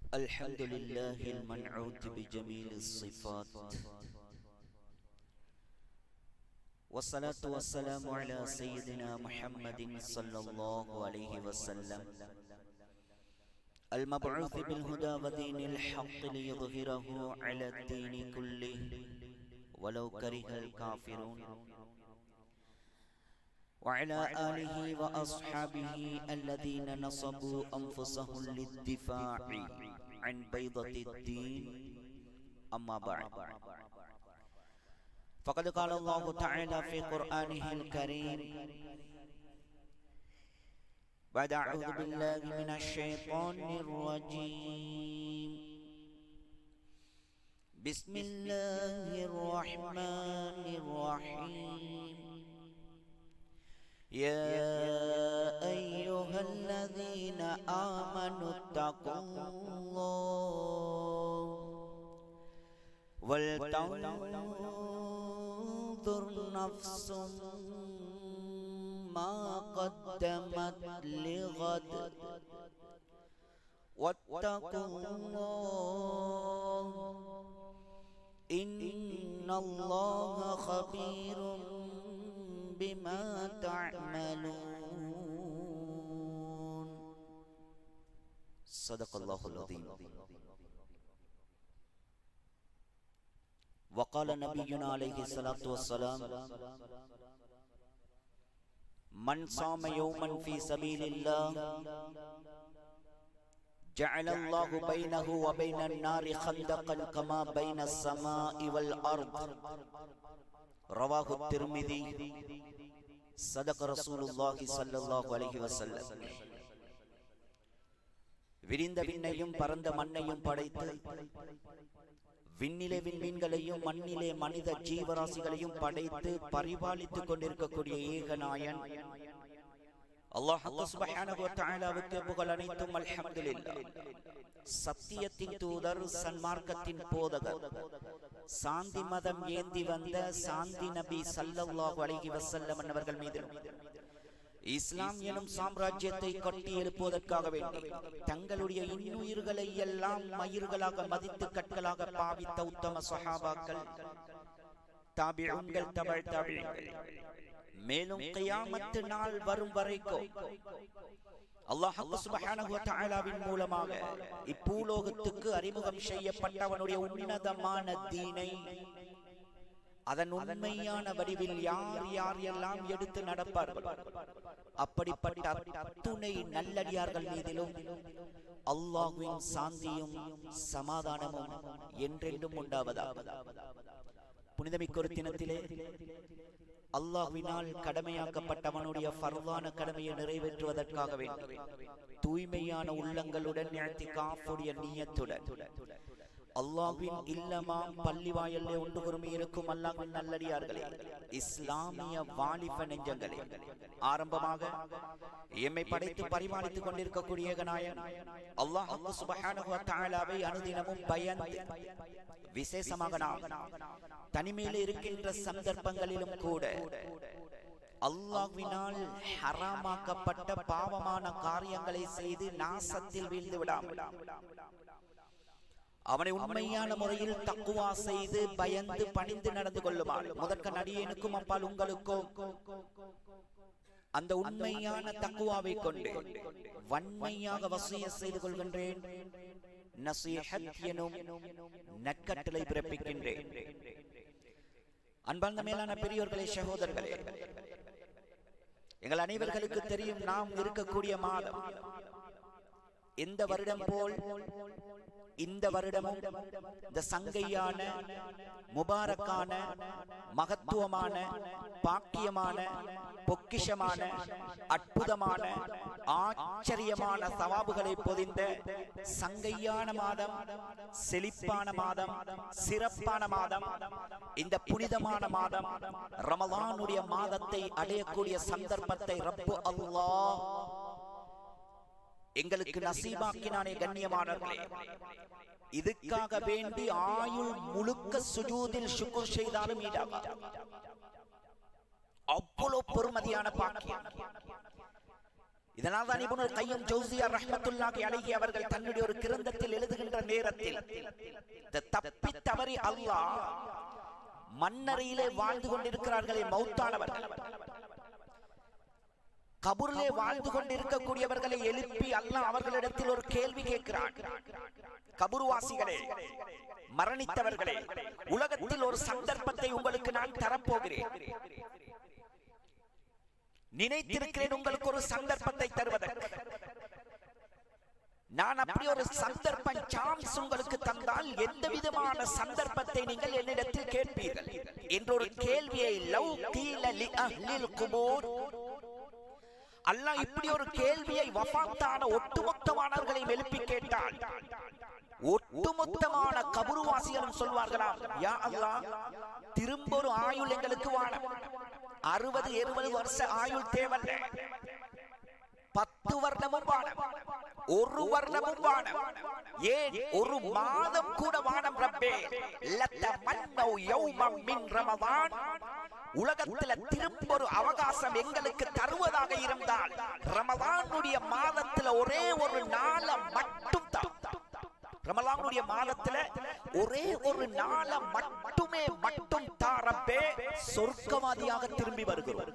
الحمد لله المنعوت بجميل الصفات والصلاة والسلام على سيدنا محمد صلى الله عليه وسلم المبعوث بالهدى ودين الحق ليظهره على الدين كله ولو كره الكافرون وعلى آله وأصحابه الذين نصبوا أنفسهم للدفاع عن بيضة الدين أما بعد فقد قال الله تعالى في قرآنه الكريم بعد أعوذ بالله من الشيطان الرجيم بسم الله الرحمن الرحيم يا أيها الذين آمنوا اتقوا الله ولتنظر نفس ما قدمت لغد واتقوا الله إن الله خبير بما تعملون صدق الله العظيم وقال نبينا عليه الصلاة والسلام من صام يوما في سبيل الله جعل الله بينه وبين النار خندقا كما بين السماء والأرض رواه الترمذي صدق رسول الله صلى الله عليه وسلم விரிந்த விண்ணையும் பரந்த மண்ணையும் படைத்து விண்ணிலே விண்மீன்களையும் மண்ணிலே மனித ஜீவராசிகளையும் படைத்து பரிபாலித்துக் கொண்டிருக்கக்கூடிய ஏகநாயன் அல்லாஹ் சுப்ஹானஹு வ தஆலாவுக்கு புகழ் அனைத்தும் அல்ஹம்துலில்லாஹ் சத்தியத்தின் தூதர் சன்மார்க்கத்தின் போதகர் சாந்தி மதம் ஏந்தி வந்த சாந்தி நபி ஸல்லல்லாஹு அலைஹி வஸல்லம் அவர்கள் மீது இஸ்லாம் எனும் சாம்ராஜ்யத்தை கட்டி எழுப்புவதற்காக வேண்டி தங்களுடைய இன்னுயிர்களை எல்லாம் மயிர்களாக மதித்து கற்களாக பாவித்த உத்தம சஹாபாக்கள் தாபிஉன்கள் தமிழ் தாபிகள் மேலும் கியாமத்து நாள் வரும் வரைக்கும் அல்லாஹ் சுப்ஹானஹு வ தஆலாவின் மூலமாக இப்பூலோகத்துக்கு அறிமுகம் செய்யப்பட்ட அவனுடைய உன்னதமான தீனை அதன் உண்மையான வடிவில் யார் யார் எல்லாம் எடுத்து நடப்பார்கள் அப்படிப்பட்ட அத்துணை நல்லடியார்கள் மீதிலும் அல்லாஹுவின் சாந்தியும் சமாதானமும் என்றென்றும் உண்டாவதாக புனிதமிக்கொரு தினத்திலே அல்லாஹ்வினால் கடமையாக்கப்பட்டவனுடைய ஃபர்வான கடமையை நிறைவேற்றுவதற்காக வேண்டும் தூய்மையான உள்ளங்களுடன் காஃபுடைய நீயத்துடன் அல்லாஹ்வின் இல்லமாம் பள்ளி வாயல்லே ஒன்று குருமி இருக்கும் அல்லாஹ்வின் நல்லடியார்களே இஸ்லாமிய வாலிப நெஞ்சங்களே ஆரம்பமாக எம்மை படைத்து பரிமாறித்துக் கொண்டிருக்கக்கூடிய ஏகநாயன் அல்லாஹ் சுப்ஹானஹு வ தஆலாவை அனுதினமும் பயந்து விசேஷமாக நாம் தனிமையில் இருக்கின்ற சந்தர்ப்பங்களிலும் கூட அல்லாஹ்வினால் ஹராமாக்கப்பட்ட பாவமான காரியங்களை செய்து நாசத்தில் வீழ்ந்து விடாமல் அவனை உண்மையான முறையில் தக்குவா செய்து பயந்து பணிந்து நடந்து கொள்ளுமாறு முதற்க நடிகனுக்கும் அப்பால் உங்களுக்கும் அந்த உண்மையான தக்குவாவை கொண்டு வன்மையாக வசிய செய்து கொள்கின்றேன் நசீஹத் எனும் நற்கட்டளை பிறப்பிக்கின்றேன் அன்பார்ந்த மேலான பெரியோர்களே சகோதரர்களே எங்கள் அனைவர்களுக்கு தெரியும் நாம் இருக்கக்கூடிய மாதம் எந்த வருடம் போல் இந்த வருடமும் இந்த சங்கையான முபாரக்கான மகத்துவமான பாக்கியமான பொக்கிஷமான அற்புதமான ஆச்சரியமான சவாபுகளை பொதிந்த சங்கையான மாதம் செழிப்பான மாதம் சிறப்பான மாதம் இந்த புனிதமான மாதம் ரமலானுடைய மாதத்தை அடையக்கூடிய சந்தர்ப்பத்தை ரப்பு அல்லாஹ் எங்களுக்கு நசீபாக்கினானே கண்ணியமானவர்களே இதுக்காக வேண்டி ஆயுள் முழுக்க சுஜூதில் சுக்குர் செய்தாலும் ஈடாகாது அவ்வளவு பொறுமதியான பாக்கியம் இதனால் தான் இப்னுல் கையும் ஜௌசியா ரஹ்மத்துல்லாஹி அலைஹி அவர்கள் தன்னுடைய ஒரு கிரந்தத்தில் எழுதுகின்ற நேரத்தில் இந்த தப்பி தவறி அல்லாஹ் மண்ணறையிலே வாழ்ந்து கொண்டிருக்கிறார்களே மௌத்தானவர்கள் கபூரிலே வாழ்ந்து கொண்டிருக்கக்கூடியவர்களை எழுப்பி அல்லாஹ் அவர்களிடத்தில் ஒரு கேள்வி கேட்கிறான் கபூர்வாசிகளே மரணித்தவர்களே உலகத்தில் ஒரு சந்தர்ப்பத்தை உங்களுக்கு நான் தரப்போகிறேன் நினைத்திருக்கிறேன் உங்களுக்கு ஒரு சந்தர்ப்பத்தை தருவதற்கு நான் அப்படி ஒரு சந்தர்ப்பம் சான்ஸ் உங்களுக்கு தந்தால் எந்த விதமான சந்தர்ப்பத்தை நீங்கள் என்னிடத்தில் கேட்பீர்கள் என்ற ஒரு கேள்வியை லவ் கீல லி அஹ்லில் குபூர் அல்லாஹ் இப்படி ஒரு கேள்வியை வஃபாத்தான ஒட்டுமொத்தமானவர்களையும் எழுப்பி கேட்டால் ஒட்டுமொத்தமான கபுருவாசிகளும் சொல்வார்களாம் யா அல்லாஹ் திரும்ப ஒரு ஆயுள் எங்களுக்கு வானம் அறுபது எழுபது வருஷ ஆயுள் தேவல்ல பத்து வருடமும் வானம் ஒரு வருடமும் வானம் ஏன் ஒரு மாதம் கூட வானம் ரப்பே லத்த மன்னௌ யௌமம் மின் ரமதான் உலகத்துல திரும்ப ஒரு அவகாசம் எங்களுக்கு தருவதாக இருந்தால் ரமதானுடைய மாதத்துல ஒரே ஒரு நாளை மட்டும் தான் ரமலானுடைய மாதத்துல ஒரே ஒரு நாளை மட்டுமே மட்டும் தாரப்பே சொர்க்கவாதியாக திரும்பி வருகிறோம்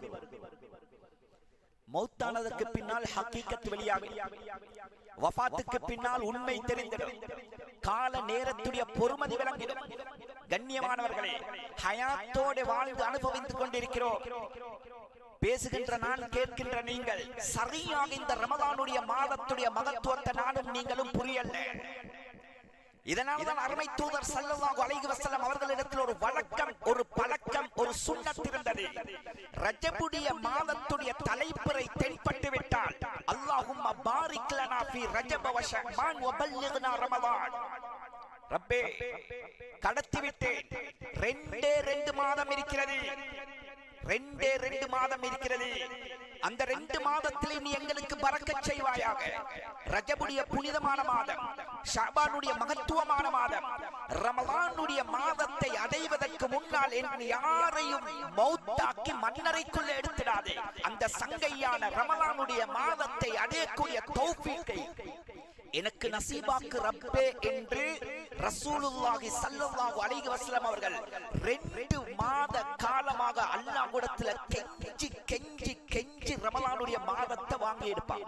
மௌத்தானதற்கு பின்னால் ஹக்கீக்கத் வெளியாகும் வஃபாத்துக்கு பின்னால் உண்மை தெரிந்திடும் கால நேரத்துடைய பொறுமதி விளங்கிடும் கண்ணியமானவர்களே ஹயாத்தோடு வாழ்ந்து அனுபவித்துக் கொண்டிருக்கிறோம் பேசுகின்ற நான் கேட்கின்ற நீங்கள் சரியாக இந்த ரமதானுடைய மாதத்துடைய மகத்துவத்தை நானும் நீங்களும் புரியல இதனால்தான் அருமை தூதர் ஸல்லல்லாஹு அலைஹி வஸல்லம் அவர்களிடத்தில் ஒரு வழக்கம் ஒரு பழக்கம் ஒரு சுன்னத் இருந்தது ரஜபுடைய மாதத்துடைய தலைப்புரை தென்பட்டு விட்டால் அல்லாஹும்ம பாரிக் லனா ஃபீ ரஜப வ ஷஅபான் வ பல்லிக்னா ரமதான் ரப்பே கடத்தி விட்டேன் ரெண்டே ரெண்டு மாதம் இருக்கிறது ரெண்டே ரெண்டு மாதம் இருக்கிறது அந்த ரெண்டு மாதத்திலே நீ எங்களுக்கு பறக்கச் செய்வாயாக ரஜபுடைய புனிதமான மாதம் ஷாபானுடைய மகத்துவமான மாதம் ரமலானுடைய மாதத்தை அடைவதற்கு முன்னால் என்று யாரையும் மௌத்தாக்கி மன்னரைக்குள்ள எடுத்திடாதே அந்த சங்கையான ரமலானுடைய மாதத்தை அடையக்கூடிய தௌஃபீக்கை எனக்கு நசீபாக்கு ரப்பே என்று ரசூலுல்லாஹி ஸல்லல்லாஹு அலைஹி வஸல்லம் அவர்கள் ரெண்டு மாத காலமாக அல்லாஹ் கூடத்துல கெஞ்சி கெஞ்சி கெஞ்சி ரமலானுடைய மாதத்தை வாங்கி எடுப்பாங்க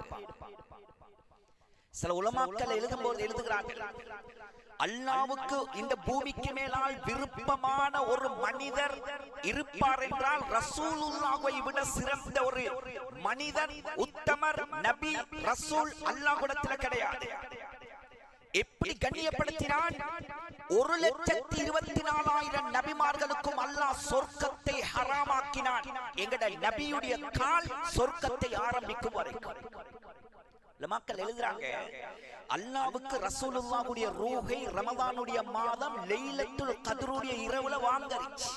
சில உலமாக்கள் எழுதும்போது எழுதுகிறார்கள் அல்லாவுக்கு இந்த பூமிக்கு மேலால் விருப்பமான ஒரு மனிதர் இருப்பார் என்றால் ரசூலுல்லாஹை விட சிறந்த ஒரு மனிதர் உத்தமர் நபி ரசூல் அல்லாஹ்விடத்தில் கிடையாது எப்படி கண்ணியப்படுத்தினான் ஒரு லட்சத்தி இருபத்தி நாலாயிரம் நபிமார்களுக்கும் அல்லாஹ் சொர்க்கத்தை ஹராமாக்கினான் எங்கட நபியுடைய கால் சொர்க்கத்தை ஆரம்பிக்கும் வரைக்கும் மக்கள் எழுதுறாங்க அல்லாவுக்கு ரசூலுல்லாவுடைய ரூஹை ரமதானுடைய மாதம் லெய்லத்துல் கதருடைய இரவுல வாங்கரிச்சு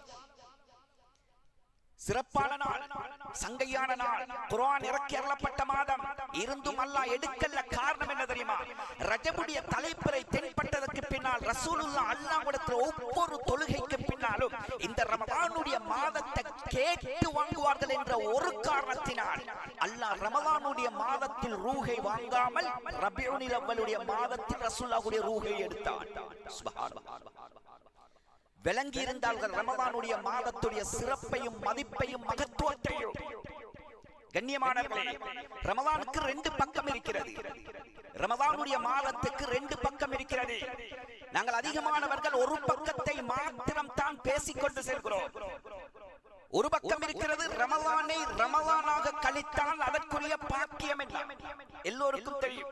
சிறப்பான நாள் சங்கையான நாள் குர்ஆன் இறக்கி அருளப்பட்ட மாதம் இருந்தும் அல்லாஹ் எடுக்கல்ல காரணம் என்ன தெரியுமா ரஜபுடைய தலைப்பிறை தென்பட்டதற்கு பின்னால் ரசூலுல்லா அல்லாஹ்விடத்தில் ஒவ்வொரு தொழுகைக்கு பின்னாலும் இந்த ரமதானுடைய மாதத்தை கேட்டு வாங்குவார்கள் என்ற ஒரு காரணத்தினால் அல்லாஹ் ரமதானுடைய மாதத்தில் ரூஹை வாங்காமல் ரபியுனில் அவ்வளுடைய மாதத்தில் ரசூலுல்லாஹுடைய ரூஹை எடுத்தான் சுப்ஹானல்லாஹ் விளங்கி இருந்தார்கள் ரமதானுடைய மாதத்துடைய சிறப்பையும் மதிப்பையும் மகத்துவத்தையும் கண்ணியமானவர்களே ரமதானுக்கு ரெண்டு பக்கம் இருக்கிறது ரமதானுடைய மாதத்துக்கு ரெண்டு பக்கம் இருக்கிறது நாங்கள் அதிகமானவர்கள் ஒரு பக்கத்தை மாத்திரம் தான் பேசிக்கொண்டு செல்கிறோம் ஒரு பக்கம் இருக்கிறது ரமலானை ரமலானாக கழித்தால் அதற்குரிய பாக்கியம் என்ன எல்லோருக்கும் தெரியும்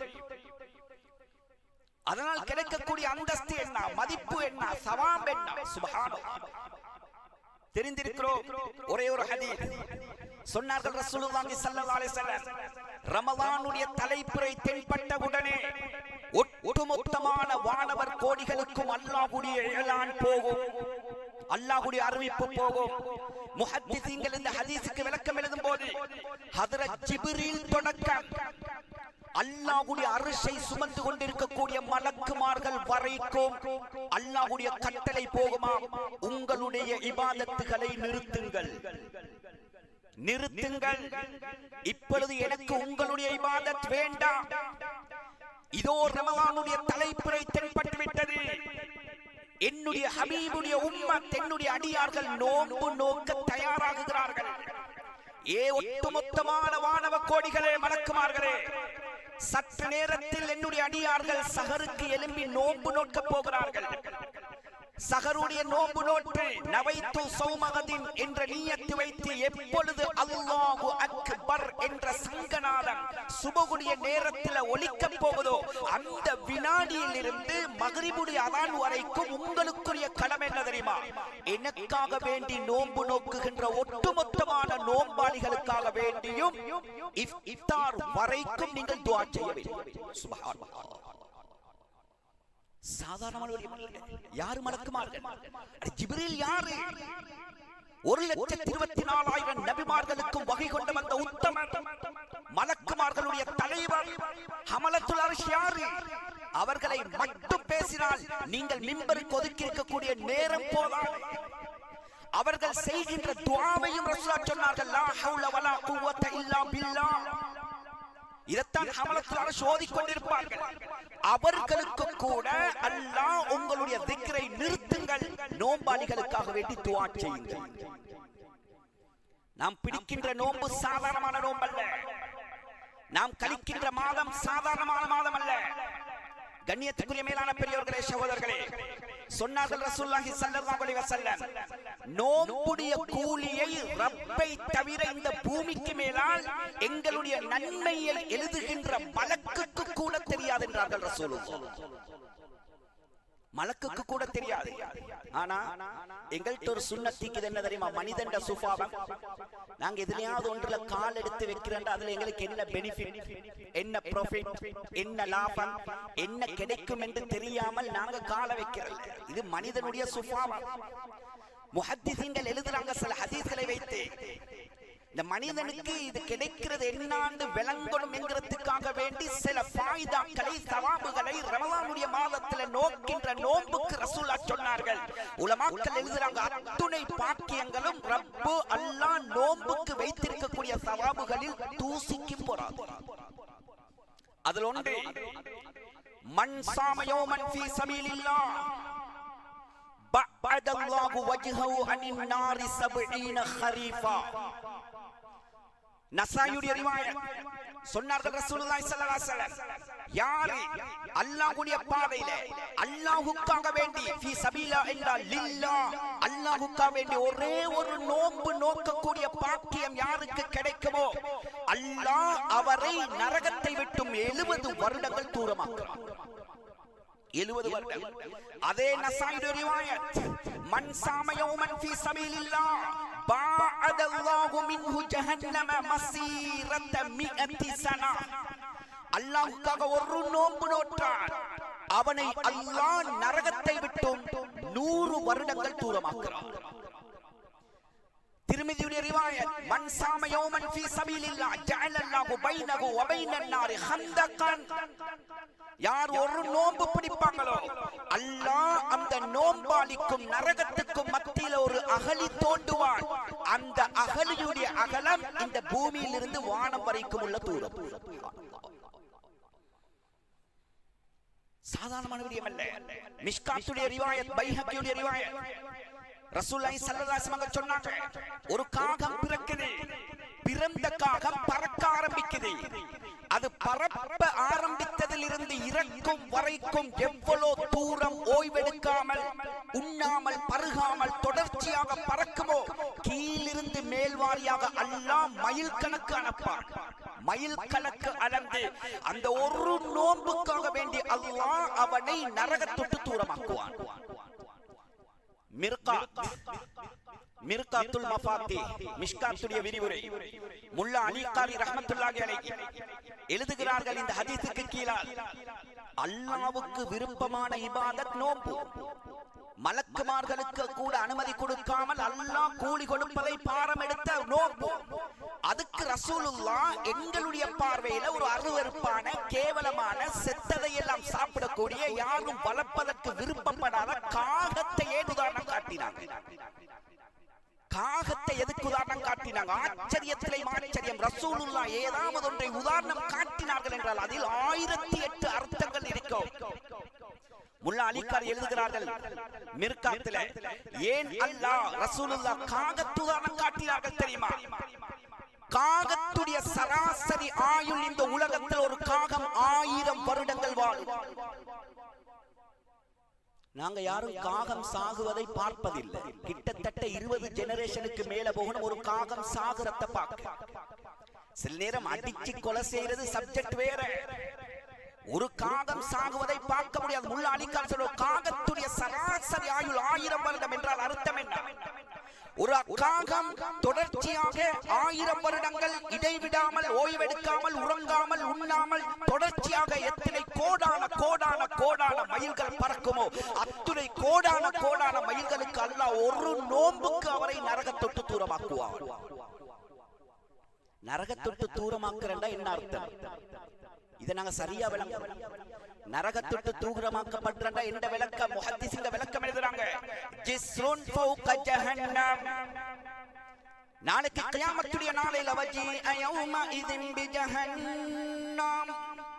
அதனால் கிடைக்கக்கூடிய அந்தஸ்து என்ன மதிப்பு என்ன சவாம் என்ன சுபஹானம் தெரிந்திருக்கிறோம் ஒரே ஒரு ஹதீஸ் சொன்னார்கள் ரசூலுல்லாஹி ஸல்லல்லாஹு அலைஹி வஸல்லம் ரமலானுடைய தலைப்புரை தென்பட்ட உடனே ஒட்டுமொத்தமான வானவர் கோடிகளுக்கும் அல்லாஹ்வுடைய இழலான் போகும் அல்லாஹ்வுடைய அறிவிப்பு போகும் முஹத்திஸீன்கள் இந்த ஹதீஸுக்கு விளக்கம் எழுதும் போது ஹதரத் ஜிப்ரீல் தொடக்கம் அல்லாஹ்வுடைய அரிசை சுமந்து கொண்டிருக்கக்கூடிய மலக்குமார்கள் வரைக்கும் அல்லாஹ்வுடைய கட்டளை போகுமா உங்களுடைய இபாதத்துகளை நிறுத்துங்கள் நிறுத்துங்கள் இப்பொழுது எனக்கு உங்களுடைய இபாதத் வேண்டாம் இதோ ரமலானுடைய தலைப்புரை தென்பட்டு விட்டது என்னுடைய ஹபீபுடைய உம்மத் என்னுடைய அடியார்கள் நோன்பு நோக்க தயாராகுகிறார்கள் ஏ ஒட்டுமொத்தமான வானவ கோடிகளே மலக்குமார்களே சற்று நேரத்தில் என்னுடைய அடியார்கள் சகருக்கு எழும்பி நோன்பு நோக்க போகிறார்கள் சகருடைய நோன்பு நோட்டு நவைத்து சௌமகதின் என்ற நீயத்து வைத்து எப்பொழுது அல்லாஹு அக்பர் என்ற சங்கநாதம் சுபகுடைய நேரத்தில் ஒலிக்க போகுதோ அந்த வினாடியில் இருந்து மகரிபுடைய அதான் வரைக்கும் உங்களுக்குரிய கடமை என்ன தெரியுமா எனக்காக வேண்டி நோன்பு நோக்குகின்ற ஒட்டுமொத்தமான நோம்பாளிகளுக்காக வேண்டியும் இஃப் இஃப்தார் வரைக்கும் நீங்கள் துவா செய்ய வேண்டும் சுபஹானல்லாஹ் சாதாரணமான ஒரு இமாம் இல்லை. யாரு மலக்குமார்கள் அட ஜிப்ரீல் யாரு ஒரு லட்சத்தி இருபத்தி நாலாயிரம் நபிமார்களுக்கும் வகை கொண்டு வந்த உத்தமன் மலக்குமார்களுடைய தலைவர் ஹமலத்துல் அர்ஷ் யாரு அவர்களை மட்டும் பேசினால் நீங்கள் மிம்பருக்கு ஒதுக்கி இருக்கக்கூடிய நேரம் போதாது அவர்கள் செய்கின்ற துஆவையும் ரசூலா சொன்னார்கள் லா ஹவுல வலா குவத்த இல்லா பில்லாஹ் இதைத்தான் ஹமலத்தில் சோதிக் கொண்டிருப்பார்கள் அவர்களுக்கு கூட அல்லாஹ் உங்களுடைய திக்கரை நிறுத்துங்கள் நோம்பாளிகளுக்காக வேண்டி துவா செய்யுங்கள் நாம் பிடிக்கின்ற நோன்பு சாதாரணமான நோம்பல்ல நாம் கழிக்கின்ற மாதம் சாதாரணமான மாதம் அல்ல கண்ணியத்துக்குரிய மேலான பெரியவர்களே சகோதரர்களே சொன்னார்கள் ரசூலுல்லாஹி ஸல்லல்லாஹு அலைஹி வஸல்லம் நோம்புடைய கூலியை ரப்பை தவிர இந்த பூமிக்கு மேலால் எங்களுடைய நன்மையை எழுதுகின்ற மலக்குக்கு கூட தெரியாது என்றார்கள் ரசூலுல்லாஹ் மலக்குக்கு கூட தெரியாது ஆனா எங்கள்கிட்ட ஒரு சுண்ணத்திக்கு என்ன தெரியுமா மனிதண்ட சுபாவம் நாங்க எதுலயாவது ஒன்றுல கால் எடுத்து வைக்கிறேன் அதுல எங்களுக்கு என்ன பெனிஃபிட் என்ன ப்ராஃபிட் என்ன லாபம் என்ன கிடைக்கும் என்று தெரியாமல் நாங்க காலை வைக்கிறோம் இது மனிதனுடைய சுபாவம் முஹத்திசீன்கள் எழுதுறாங்க சில ஹதீஸ்களை வைத்து இந்த மனிதனுக்கு இது கிடைக்கிறது என்னாண்டு விளங்கணும் என்கிறதுக்காக வேண்டி சில பாய்தாக்களை சவாபுகளை ரமலானுடைய மாதத்துல நோக்கின்ற நோன்புக்கு ரசூலா சொன்னார்கள் உலமாக்கள் எழுதுறாங்க அத்துணை பாக்கியங்களும் ரப்பு அல்லாஹ் நோன்புக்கு வைத்திருக்கக்கூடிய சவாபுகளில் தூசிக்கு போறாது அதுல ஒன்று மண் சாமயோமன் ஃபீ சபீலில்லாஹ் بعد الله وجهه عن النار سبعين خريفا நசாயுடைய ரிவாயத் சொன்னார்கள் ரசூலுல்லாஹி ஸல்லல்லாஹு அலைஹி வஸல்லம் யாரு அல்லாஹ்வுடைய பாதையில அல்லாஹ்வுக்காக வேண்டி ஃபீ சபீலா என்றால் லில்லாஹ் அல்லாஹ்வுக்காக வேண்டி ஒரே ஒரு நோன்பு நோக்கக்கூடிய பாக்கியம் யாருக்கு கிடைக்குமோ அல்லாஹ் அவரை நரகத்தை விட்டும் 70 வருடங்கள் தூரமாக்குறான் எழுபது வருடம் அதே நசாயுடைய ரிவாயத் மன் சாம யௌமன் ஃபீ சபீலில்லாஹ் பாஅதல்லாஹு மின்ஹு ஜஹன்னம மஸீரத மிஅத்தி சனா அல்லாஹ்வுக்காக ஒரு நோன்பு நோற்றான் அவனை அல்லாஹ் நரகத்தை விட்டும் நூறு வருடங்கள் தூரமாக்குறான் திருமதியுடைய ரிவாயத் மன் சாம யௌமன் ஃபீ சபீலில்லாஹ் ஜஅலல்லாஹு பைனஹு வ பைனன் நாரி ஹந்தகன் யார் ஒரு நோன்பு பிடிப்பாங்களோ அல்லாஹ் அந்த நோம்பாளிக்கும் நரகத்துக்கும் மத்தியில ஒரு அகழி தோண்டுவான் அந்த அகழியுடைய அகலம் இந்த பூமியில் இருந்து வானம் வரைக்கும் உள்ள தூரம் சாதாரணமான விடயம் அல்ல மிஷ்காத்துடைய ரிவாயத் பைஹக்கியுடைய ரிவாயத் ரசூலுல்லாஹி ஸல்லல்லாஹு அலைஹி வஸல்லம் சொன்னாங்க ஒரு காகம் பிறக்குது பிறந்த காகம் பறக்க ஆரம்பிக்குது அது பறப்ப ஆரம்பித்ததில் இருந்து இறக்கும் வரைக்கும் எவ்வளவு தூரம் ஓய்வெடுக்காமல் உண்ணாமல் பருகாமல் தொடர்ச்சியாக பறக்குமோ கீழிருந்து மேல்வாரியாக அல்லாஹ் மைல் கணக்கு அனுப்பான் மைல் கணக்கு அளந்து அந்த ஒரு நோன்புக்காக வேண்டி அல்லாஹ் அவனை நரகத்தொட்டு தூரமாக்குவான் மிர்காத் மிர்காத்துல் மஃபாத்தி மிஷ்காத்துடைய விரிவுரை முல்லா அலி காரி ரஹ்மத்துல்லாஹி அலைஹி எழுதுகிறார்கள் இந்த ஹதீஸுக்கு கீழால் அல்லாஹ்வுக்கு விருப்பமான இபாதத் நோன்பு மலக்குமார்களுக்கு கூட அனுமதி கொடுக்காமல் அல்லாஹ் கூலி கொடுப்பதை பாரம் எடுத்த நோன்பு அதுக்கு ரசூலுல்லா எங்களுடைய பார்வையில ஒரு அருவருப்பான கேவலமான செத்ததை எல்லாம் சாப்பிடக்கூடிய யாரும் வளர்ப்பதற்கு விருப்பப்படாத காகத்தையே உதாரணம் காட்டினாங்க காகத்தை எதுக்கு உதாரணம் காட்டினாங்க ஆச்சரியத்திலே ஆச்சரியம் ரசூலுல்லா ஏதாவது ஒன்றை உதாரணம் காட்டினார்கள் என்றால் அதில் ஆயிரத்தி எட்டு அர்த்தங்கள் இருக்கும் முல்லா அலிகார் எழுதுகிறார்கள் மிர்காத்துல ஏன் அல்லாஹ் ரசூலுல்லா காகத்து உதாரணம் காட்டினார்கள் தெரியுமா காகத்துடைய சராசரி ஆயுள் இந்த உலகத்தில் ஒரு காகம் ஆயிரம் வருடங்கள் வாழும் நாங்க யாரும் காகம் சாகுவதை பார்ப்பதில்லை கிட்டத்தட்ட இருபது ஜெனரேஷனுக்கு மேல போகணும் ஒரு காகம் சாகுறத பார்க்க சில நேரம் அடிச்சு கொலை செய்யறது சப்ஜெக்ட் வேற ஒரு காகம் சாகுவதை பார்க்க முடியாது முள்ள அலிகான் சொல்ற காகத்துடைய சராசரி ஆயுள் ஆயிரம் வருடம் என்றால் அர்த்தம் என்ன ஒரு காகம் தொடர்ச்சியாக ஆயிரம் வருடங்கள் இடைவிடாமல் ஓய்வெடுக்காமல் உறங்காமல் உண்ணாமல் தொடர்ச்சியாக எத்தனை கோடான கோடான கோடான மயில்கள் பறக்குமோ அத்துணை கோடான கோடான மயில்களுக்கு அல்லாஹ் ஒரு நோன்புக்கு அவரை நரக தொட்டு தூரமாக்குவார் நரக தொட்டு தூரமாக்குறா என்ன அர்த்தம் இதை நாங்க சரியா விளங்க நரகத்தொட்டு தூரமாக்கப்படுறா என்ற விளக்கம் முஹத்திஸிங்க விளக்கம் எழுதுறாங்க ஜிஸ்ருன் ஃபௌக ஜஹன்னம் நாளைக்கு கியாமத்துடைய நாளையில வஜி அயௌம இதின் பிஜஹன்னம்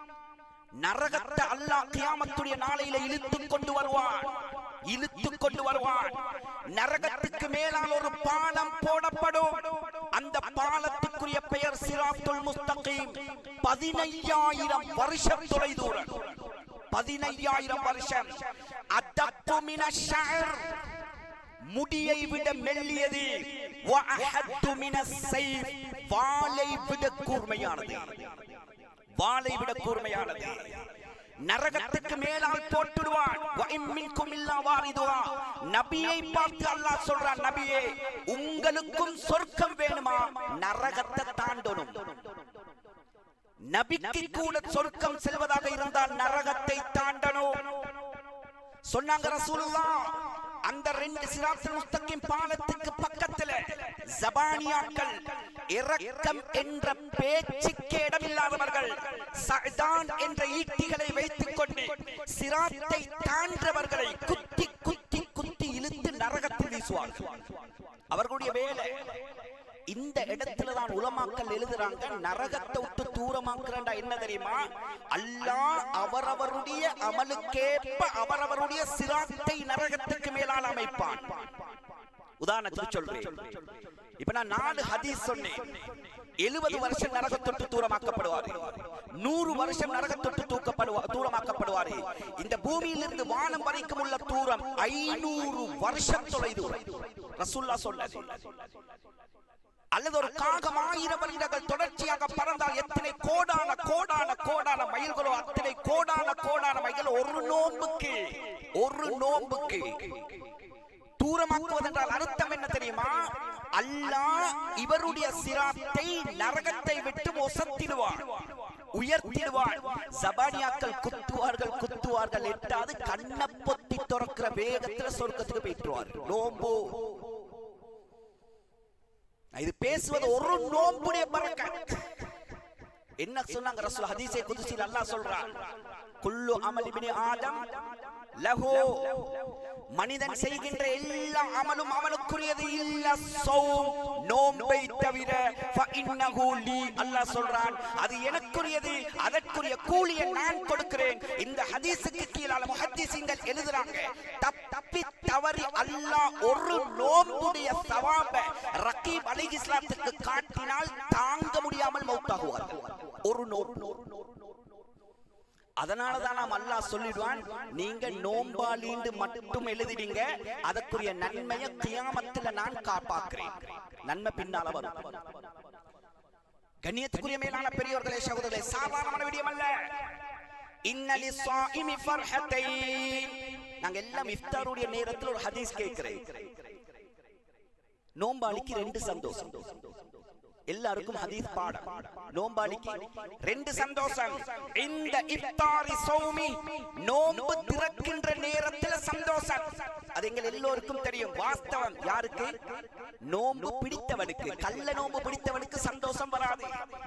நரகத்தை அல்லாஹ் கியாமத்துடைய நாளையில இழுத்து கொண்டு வருவான் இழுத்து கொண்டு வருவான் நரகத்துக்கு மேலால் ஒரு பாலம் போடப்படும் அந்த பாலத்துக்குரிய பெயர் சிராத்துல் முஸ்தகீம் பதினையாயிரம் வருஷம் தொலைதூரம் பதினையாயிரம் வருஷம் அத்தப்பு மின ஷஅர் முடியை விட மெல்லியது வஅஹத்து மின ஸைஃப் வாளை விட கூர்மையானது வாளை விட கூர்மையானது நரகத்துக்கு மேலால் போட்டுடுவான் வஇன் மின்கும் இல்லா வாரிதுஹா நபியை பார்த்து அல்லாஹ் சொல்றான் நபியே உங்களுக்கும் சொர்க்கம் வேணுமா நரகத்தை தாண்டணும் நபிக்கு கூட சொர்க்கம் செல்வதாக இருந்தால் நரகத்தை தாண்டணும் சொன்னாங்க ரசூலுல்லாஹ் அந்த ரெண்டு சிராத்துல் முஸ்தகிம் பாலத்துக்கு பக்கத்துல ஜபானியாக்கள் இரக்கம் என்ற பேச்சுக்கு இடமில்லாதவர்கள் சஅதான் என்ற ஈட்டிகளை வைத்துக் கொண்டு சிராத்தை தாண்டவர்களை குத்தி குத்தி குத்தி இழுத்து நரகத்தில் வீசுவார்கள் அவர்களுடைய வேலை இந்த இடத்துல தான் உலமாக்கள் எழுதுறாங்க நரகத்தை விட்டு தூரமாக்குறா என்ன தெரியுமா அல்லாஹ் அவரவருடைய அமலுக்கேற்ப அவரவருடைய சிராத்தை நரகத்துக்கு மேலால் அமைப்பான் உதாரணத்துக்கு சொல்றேன் இப்ப நான் நாலு ஹதீஸ் சொன்னேன் எழுபது வருஷம் நரகத்தொட்டு தூரமாக்கப்படுவாரு நூறு வருஷம் நரகத்தொட்டு தூக்கப்படுவா தூரமாக்கப்படுவாரு இந்த பூமியிலிருந்து வானம் வரைக்கும் உள்ள தூரம் ஐநூறு வருஷம் தொலைதூரம் ரசூல்லா சொன்னது அல்லது ஒரு காகம் ஆயிரம் வருடங்கள் தொடர்ச்சியாக பறந்தால் எத்தனை கோடான கோடான கோடான மயில்களோ அத்தனை கோடான கோடான மயில்கள் ஒரு நோம்புக்கு ஒரு நோம்புக்கு தூரமாக்குவது என்றால் அர்த்தம் என்ன தெரியுமா அல்லாஹ் இவருடைய சிராத்தை நரகத்தை விட்டு ஒசத்திடுவார் உயர்த்திடுவார் ஜபானியாக்கள் குத்துவார்கள் குத்துவார்கள் எட்டாவது கண்ணை பொத்தி துறக்கிற வேகத்துல சொர்க்கத்துக்கு போயிட்டுருவார் நோம்பு இது பேசுவது ஒரு நோம்புடைய பறக்க என்ன சொன்னாங்க ரசூல் ஹதீஸே குதுசில் அல்லாஹ் சொல்றான் குல்லு அமல் இப்னி ஆதம் லஹு மனிதன் செய்கின்ற எல்லா அமலும் அவனுக்குரியது இல்ல சௌம் நோம்பை தவிர ஃபஇன்னஹு லீ அல்லாஹ் சொல்றான் அது எனக்குரியது அதற்குரிய கூலியை நான் கொடுக்கிறேன் இந்த ஹதீஸுக்கு கீழால முஹத்திஸீன்கள் எழுதுறாங்க தப் தப்பி தவறி அல்லாஹ் ஒரு நோம்புடைய சவாப ரகீப் அலைஹிஸ்ஸலாத்துக்கு காட்டினால் தாங்க முடியாமல் மௌத்தாகுவார்கள் ஒரு நோம்பு அதனாலதான் நாம் அல்லாஹ் சொல்லிடுவான் நீங்க நோம்பாலிண்டு மட்டும் எழுதிடுங்க அதற்குரிய நன்மையை கியாமத்துல நான் காப்பாக்குறேன் நன்மை பின்னால வரும் கண்ணியத்துக்குரிய மேலான பெரியவர்களே சகோதரர்களே சாதாரணமான விடயம் அல்ல இன்னலி ஸாயிமி ஃபர்ஹத்தைன் நாங்க எல்லாம் இஃப்தாருடைய நேரத்தில் ஒரு ஹதீஸ் கேட்கிறேன் நோம்பாளிக்கு ரெண்டு சந்தோஷம் எல்லாருக்கும் ஹதீஸ் பாடம் நோம்பாளிக்கு ரெண்டு சந்தோஷம் இந்த இஃப்தாரி சௌமி நோம்பு திறக்கின்ற நேரத்துல சந்தோஷம் அது எங்கள் எல்லோருக்கும் தெரியும் வாஸ்தவம் யாருக்கு நோம்பு பிடித்தவனுக்கு கள்ள நோம்பு பிடித்தவனுக்கு சந்தோஷம் வராது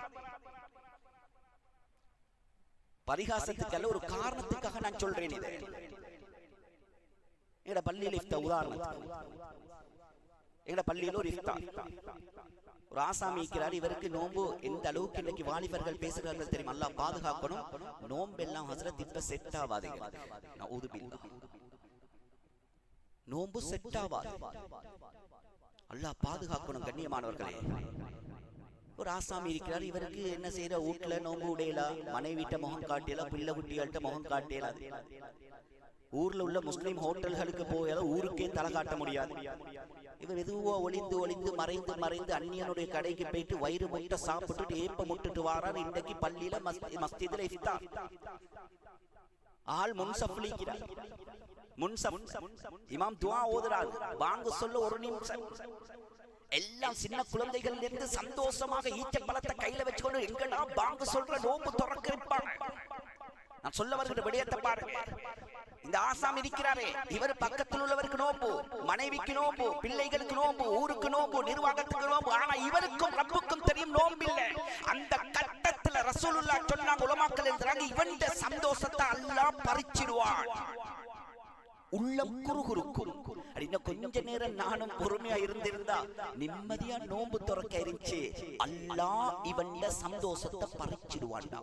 பரிகாசத்துக்கல்ல ஒரு காரணத்துக்காக நான் சொல்றேன் இது எங்கட பள்ளியில் இஃப்த உதாரணத்துக்கு எங்கட பள்ளியில ஒரு இஃப்தார் ஒரு ஆசாமி இருக்கிறார் இவருக்கு நோன்பு எந்த அளவுக்கு இன்னைக்கு வாலிபர்கள் பேசுகிறார்கள் தெரியும் அல்லாஹ் பாதுகாக்கணும் நோம்பெல்லாம் ஹசரத் இப்ப செட் ஆகாதுங்க நவுது பில்லா நோன்பு செட் ஆகாது அல்லாஹ் பாதுகாக்கணும் கண்ணியமானவர்களே ஒரு ஆசாமி இருக்கிறார் இவருக்கு என்ன செய்யற வீட்டுல நோம்பு உடையல மனைவிட்ட முகம் காட்டியல பிள்ளை குட்டிகள்கிட்ட முகம் காட்டியல ஊர்ல உள்ள முஸ்லிம் ஹோட்டல்களுக்கு போயால ஊருக்கே தலை காட்ட முடியாது இவர் எதுவோ ஒளிந்து ஒளிந்து மறைந்து மறைந்து அந்நியனுடைய கடைக்கு போயிட்டு வயிறு முட்டை சாப்பிட்டுட்டு ஏப்ப முட்டுட்டு வாரார் இன்றைக்கு பள்ளியில மஸ்தி மஸ்திதுல இஃப்தார் ஆள் முன்சப்லிக்கிறார் முன்சப் இமாம் துஆ ஓதுறார் வாங்க சொல்ல ஒரு நிமிஷம் எல்லாம் சின்ன குழந்தைகள் இருந்து சந்தோஷமாக ஈச்ச பழத்தை கையில வச்சுக்கொண்டு எங்கடா பாங்கு சொல்ற நோம்பு துறக்க இருப்பாங்க நான் சொல்ல வருகிற விடயத்தை பாருங்க இந்த ஆசாம் இருக்கிறாரே இவர் பக்கத்தில் உள்ளவருக்கு நோம்பு மனைவிக்கு நோம்பு பிள்ளைகளுக்கு நோம்பு ஊருக்கு நோம்பு நிர்வாகத்துக்கு நோம்பு ஆனா இவருக்கும் ரப்புக்கும் தெரியும் நோம்பு இல்ல அந்த கட்டத்துல ரசூலுல்லா சொன்னாங்க உலமாக்கள் எழுதுறாங்க இவன் சந்தோஷத்தை அல்லாஹ் பறிச்சிடுவான் உள்ளம் குறுகுறுக்கும் அப்படின்னா கொஞ்ச நேரம் நானும் பொறுமையா இருந்திருந்தா நிம்மதியா நோன்பு துறக்க இருந்துச்சு அல்லாஹ் இவன் சந்தோஷத்தை பறிச்சிடுவான்டா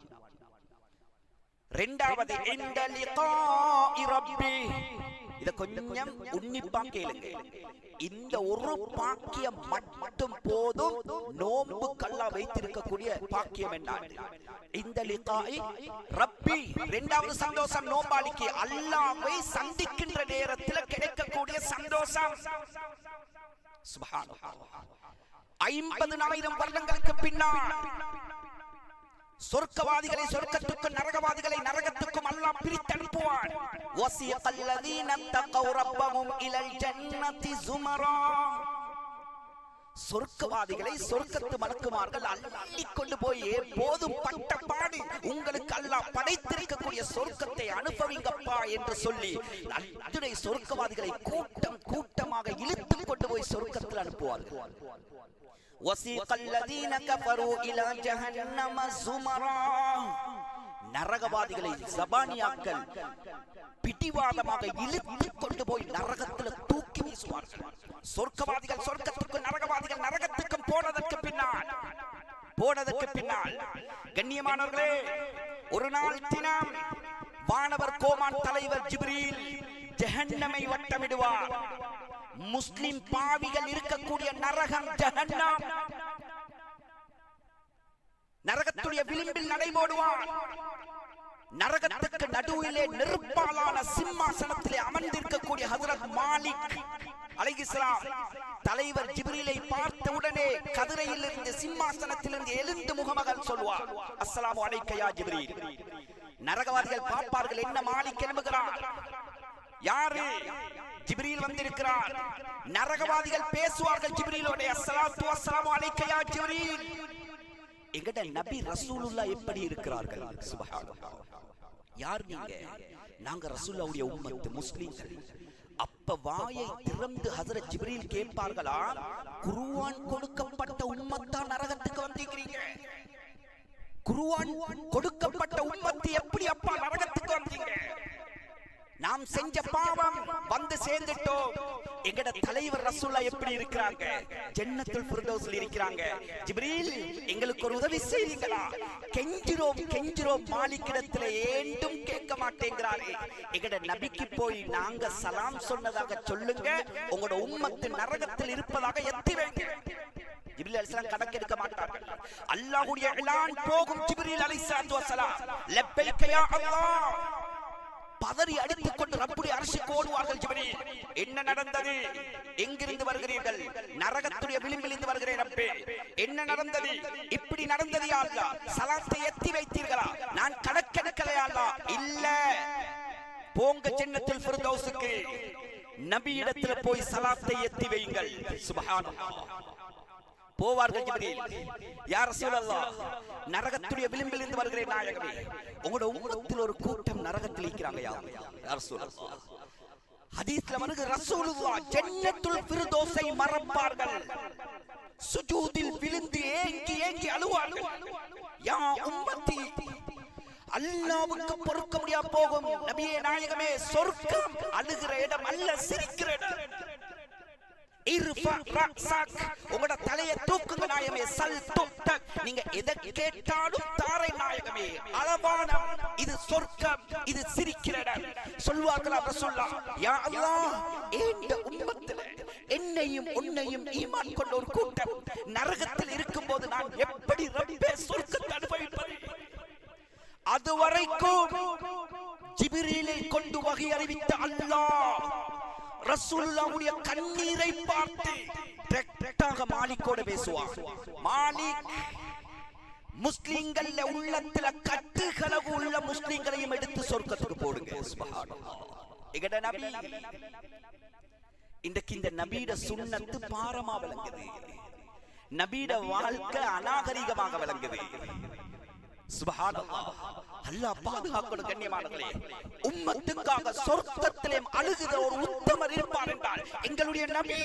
ரெண்டாவது இந்த லிகாஇ ரப்பி இத கொஞ்சம் உன்னிப்பா கேளுங்க இந்த ஒரு பாக்கியம் மட்டும் போதும் நோன்பு கல்லா வைத்திருக்கக்கூடிய பாக்கியம் என்ன இந்த லிகாய் ரப்பி இரண்டாவது சந்தோஷம் நோம்பாளிக்கு அல்லாஹ்வை சந்திக்கின்ற நேரத்தில் கிடைக்கக்கூடிய சந்தோஷம் சுப்ஹானல்லாஹ் ஐம்பதுனாயிரம் வருடங்களுக்கு பின்னால் சொர்க்கவாதிகளை சொர்க்கத்துக்கும் நரகவாதிகளை நரகத்துக்கும் அல்லாஹ் பிரித்தனுப்புவான் வசியக அல்லதீன தகவ் ரப்பஹும் இலல் ஜன்னதி சுமரா சொர்க்கவாதிகளை சொர்க்கத்து மலக்குமார்கள் அள்ளி கொண்டு போய் போதும் பட்ட பாடு உங்களுக்கு அல்லாஹ் படைத்திருக்கக்கூடிய சொர்க்கத்தை அனுபவிங்கப்பா என்று சொல்லி அத்துணை சொர்க்கவாதிகளை கூட்டம் கூட்டமாக இழுத்து கொண்டு போய் சொர்க்கத்தில் அனுப்புவார்கள் وسيق الذين كفروا الى جهنم زمرا நரகவாதிகளை ஜபானியாக்கள் பிடிவாதமாக இழுத்து கொண்டு போய் நரகத்துல தூக்கி வீசுவார்கள் சொர்க்கவாதிகள் சொர்க்கத்துக்கும் நரகவாதிகள் நரகத்துக்கும் போனதற்கு பின்னால் போனதற்கு பின்னால் கண்ணியமானவர்களே ஒரு நாள் தினம் வானவர் கோமான் தலைவர் ஜிப்ரீல் ஜஹன்னமை வட்டமிடுவார் முஸ்லிம் பாவிகள் இருக்கக்கூடிய நரகம் ஜஹன்னம் நரகத்துடைய விளிம்பில் நடைபோடுவான் நரகத்துக்கு நடுவிலே நெருப்பாலான சிம்மாசனத்திலே அமர்ந்திருக்கக்கூடிய ஹசரத் மாலிக் அலைகிஸ்லாம் தலைவர் ஜிப்ரீலை பார்த்த உடனே கதிரையில் இருந்து சிம்மாசனத்திலிருந்து எழுந்து முகமகன் சொல்வார் அஸ்ஸலாமு அலைக்கயா ஜிப்ரீல் நரகவாதிகள் பார்ப்பார்கள் என்ன மாலிக் எழும்புகிறார் யாரு ஜிப்ரீல் வந்திருக்கிறார் நரகவாதிகள் பேசுவார்கள் ஜிப்ரீலோட அஸ்ஸலாத்து வஸ்ஸலாமு அலைக்கயா ஜிப்ரீல் எங்கட நபி ரசூலுல்லா எப்படி இருக்கிறார்கள் சுபஹானல்லாஹ் யார் நீங்க நாங்க ரசூலுல்லாவுடைய உம்மத்து முஸ்லிம்கள் அப்ப வாயை திறந்து ஹஜரத் ஜிப்ரீல் கேட்பார்களா குர்ஆன் கொடுக்கப்பட்ட உம்மத்தா நரகத்துக்கு வந்திருக்கிறீங்க குர்ஆன் கொடுக்கப்பட்ட உம்மத்து எப்படி அப்பா நரகத்துக்கு வந்தீங்க நாம் செஞ்ச பாவம் வந்து சேர்ந்துட்டோம் எங்கட தலைவர் ரசூல்லா எப்படி இருக்கிறாங்க ஜன்னத்துல் ஃபிர்தௌஸ்ல இருக்கிறாங்க ஜிப்ரீல் எங்களுக்கு ஒரு உதவி செய்வீங்களா கெஞ்சிரோம் கெஞ்சிரோம் மாலிக்கிடத்துல ஏண்டும் கேட்க மாட்டேங்கிறாரே எங்கட நபிக்கு போய் நாங்க சலாம் சொன்னதாக சொல்லுங்க உங்களோட உம்மத்து நரகத்தில் இருப்பதாக எத்தி வைங்க ஜிப்ரீல் அலைஹிஸ்ஸலாம் கணக்கெடுக்க மாட்டார்கள் அல்லாஹ்வுடைய இலான் போகும் ஜிப்ரீல் அலைஹிஸ்ஸலாத்து வஸலாம் லப்பைக யா அல்லாஹ் பதறி அடித்துக் கொண்டு ரப்புடைய அரசுக்கு ஓடுவார்கள் ஜிப்ரீல் என்ன நடந்தது எங்கிருந்து வருகிறீர்கள் நரகத்துடைய விளிம்பில் இருந்து வருகிறேன் ரப்பே என்ன நடந்தது இப்படி நடந்தது யா அல்லாஹ் சலாத்தை எத்தி வைத்தீர்களா நான் கணக்கெடுக்கலையா அல்லாஹ் இல்ல போங்க ஜன்னத்துல் ஃபிர்தௌஸுக்கு நபியிடத்துல போய் சலாத்தை எத்தி வையுங்கள் சுப்ஹானல்லாஹ் போவார்கள் ஜிப்ரீல் யா ரசூலல்லாஹ் நரகத்துடைய விளிம்பில் இருந்து வருகிறேன் நாயகமே உங்களோட உம்மத்தில் ஒரு கூட்டம் நரகத்தில் இருக்கிறாங்க யா யா ரசூலல்லாஹ் ஹதீஸ்ல வருகிற ரசூலுல்லாஹ் ஜன்னத்துல் ஃபிர்தௌஸை மறப்பார்கள் சுஜூதில் விழுந்து ஏங்கி ஏங்கி அழுவார்கள் யா உம்மத்தி அல்லாவுக்கு பொறுக்க முடியாம போகும் நபியே நாயகமே சொர்க்கம் அழுகிற இடம் அல்ல சிரிக்கிற இடம் இர்ஃபா ரக்ஸக். உங்களோட தலையை தூக்குங்க நாயகமே சல் துக்தக். நீங்க எதை கேட்டாலும் தாரை நாயகமே அளவான இது சொர்க்கம் இது சிரிக்கிற இடம் சொல்வார்களா ரசூல்லா யா அல்லாஹ் இந்த உம்மத்துல என்னையும் உன்னையும் ஈமான் கொண்ட ஒரு கூட்டம் நரகத்தில் இருக்கும்போது நான் எப்படி ரப்பே சொர்க்கத்தை அனுபவிப்பது அதுவரைக்கும் ஜிபிரீலை கொண்டு வகை அறிவித்த அல்லாஹ் ரசூலுல்லாவுடைய கண்ணீரை பார்த்து டைரக்டாக மாலிக்கோட பேசுவார் மாலிக் முஸ்லிம்கள்ல உள்ளத்துல கட்டுகளவு உள்ள முஸ்லிம்களையும் எடுத்து சொர்க்கத்துக்கு போடுங்க சுப்ஹானல்லாஹ். எங்கட நபி இன்றைக்கு இந்த நபீட சுண்ணத்து பாரமா விளங்குது நபீட வாழ்க்கை அநாகரிகமாக விளங்குது சுபஹானல்லாஹ். அல்லாஹ் பாதுகாக்கணும் கண்ணியமானவர்களே உம்மத்துக்காக சொர்க்கத்திலே அழுகிற ஒரு உத்தமர் இருப்பார் என்றால் எங்களுடைய நபி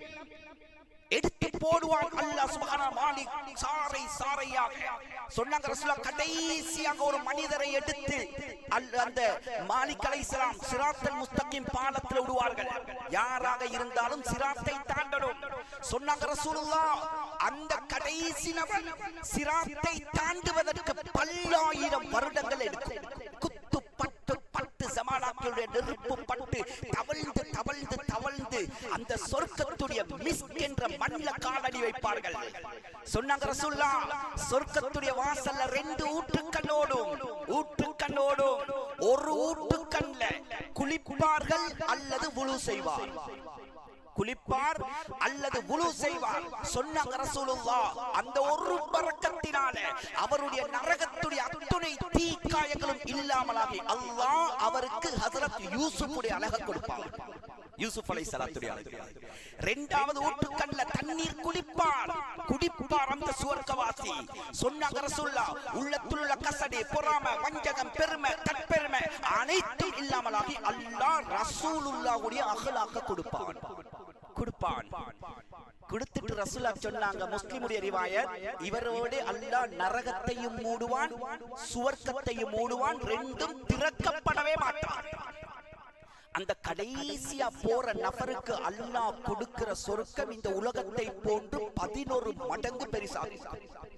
எடுத்து போடுவான் அல்லாஹ் சுப்ஹானஹு மாலிக் சாறை சாறையாக சொன்னாங்க ரசூலுல்லாஹ் கடைசியாக ஒரு மனிதரை எடுத்து அல்- அந்த மாலிக் அலைஹிஸ்ஸலாம் சிராத்தல் முஸ்தகிம் பாலத்தில் விடுவார்கள் யாராக இருந்தாலும் சிராத்தை தாண்டணும் சொன்னாங்க ரசூலுல்லாஹ் அந்த கடைசி நபர் சிராத்தை தாண்டுவதற்கு பல்லாயிரம் வருடங்கள் எடுக்கும் குத்து பட்டு பட்டு சமானாக்களுடைய நெருப்பு பட்டு தவழ்ந்து தவழ்ந்து தவழ்ந்து அந்த சொர்க்கத்துடைய மிஸ்க் என்ற மண்ணில காலடி வைப்பார்கள் சொன்னாங்க ரசூல்லா சொர்க்கத்துடைய வாசல்ல ரெண்டு ஊற்றுக்கண்ணோடும் ஊற்றுக்கண்ணோடும் ஒரு ஊற்றுக்கண்ல குளிப்பார்கள் அல்லது உழு செய்வார் குளிப்பார் அல்லது உழு செய்வார் சொன்னாங்க ரசூலுல்லாஹ் அந்த ஒரு பறக்கத்தினால அவருடைய நரகத்துடைய அத்துணை தீக்காயங்களும் இல்லாமலாகி அல்லாஹ் அவருக்கு ஹஜரத் யூசுஃபுடைய அழக கொடுப்பார் யூசுப் அலை சலாத்துடைய அழகு இரண்டாவது ஊட்டுக்கண்ல தண்ணீர் குடிப்பார் குடிப்பார் அந்த சுவர்க்கவாசி சொன்னாங்க ரசூல்லா உள்ளத்தில் உள்ள கசடி பொறாம வஞ்சகம் பெருமை தற்பெருமை அனைத்தும் இல்லாமலாகி அல்லாஹ் ரசூலுல்லாஹ்வுடைய அகலாக கொடுப்பான் கொடுப்பான் கொடுத்துட்டு ரசூலா சொன்னாங்க முஸ்லிமுடைய ரிவாயத் இவரோடு அல்லாஹ் நரகத்தையும் மூடுவான் சுவர்க்கத்தையும் மூடுவான் ரெண்டும் திறக்கப்படவே மாட்டான் அந்த கடைசியா போற நபருக்கு அல்லாஹ் கொடுக்கிற சொர்க்கம் இந்த உலகத்தை போன்று பதினோரு மடங்கு பெரிசாகும்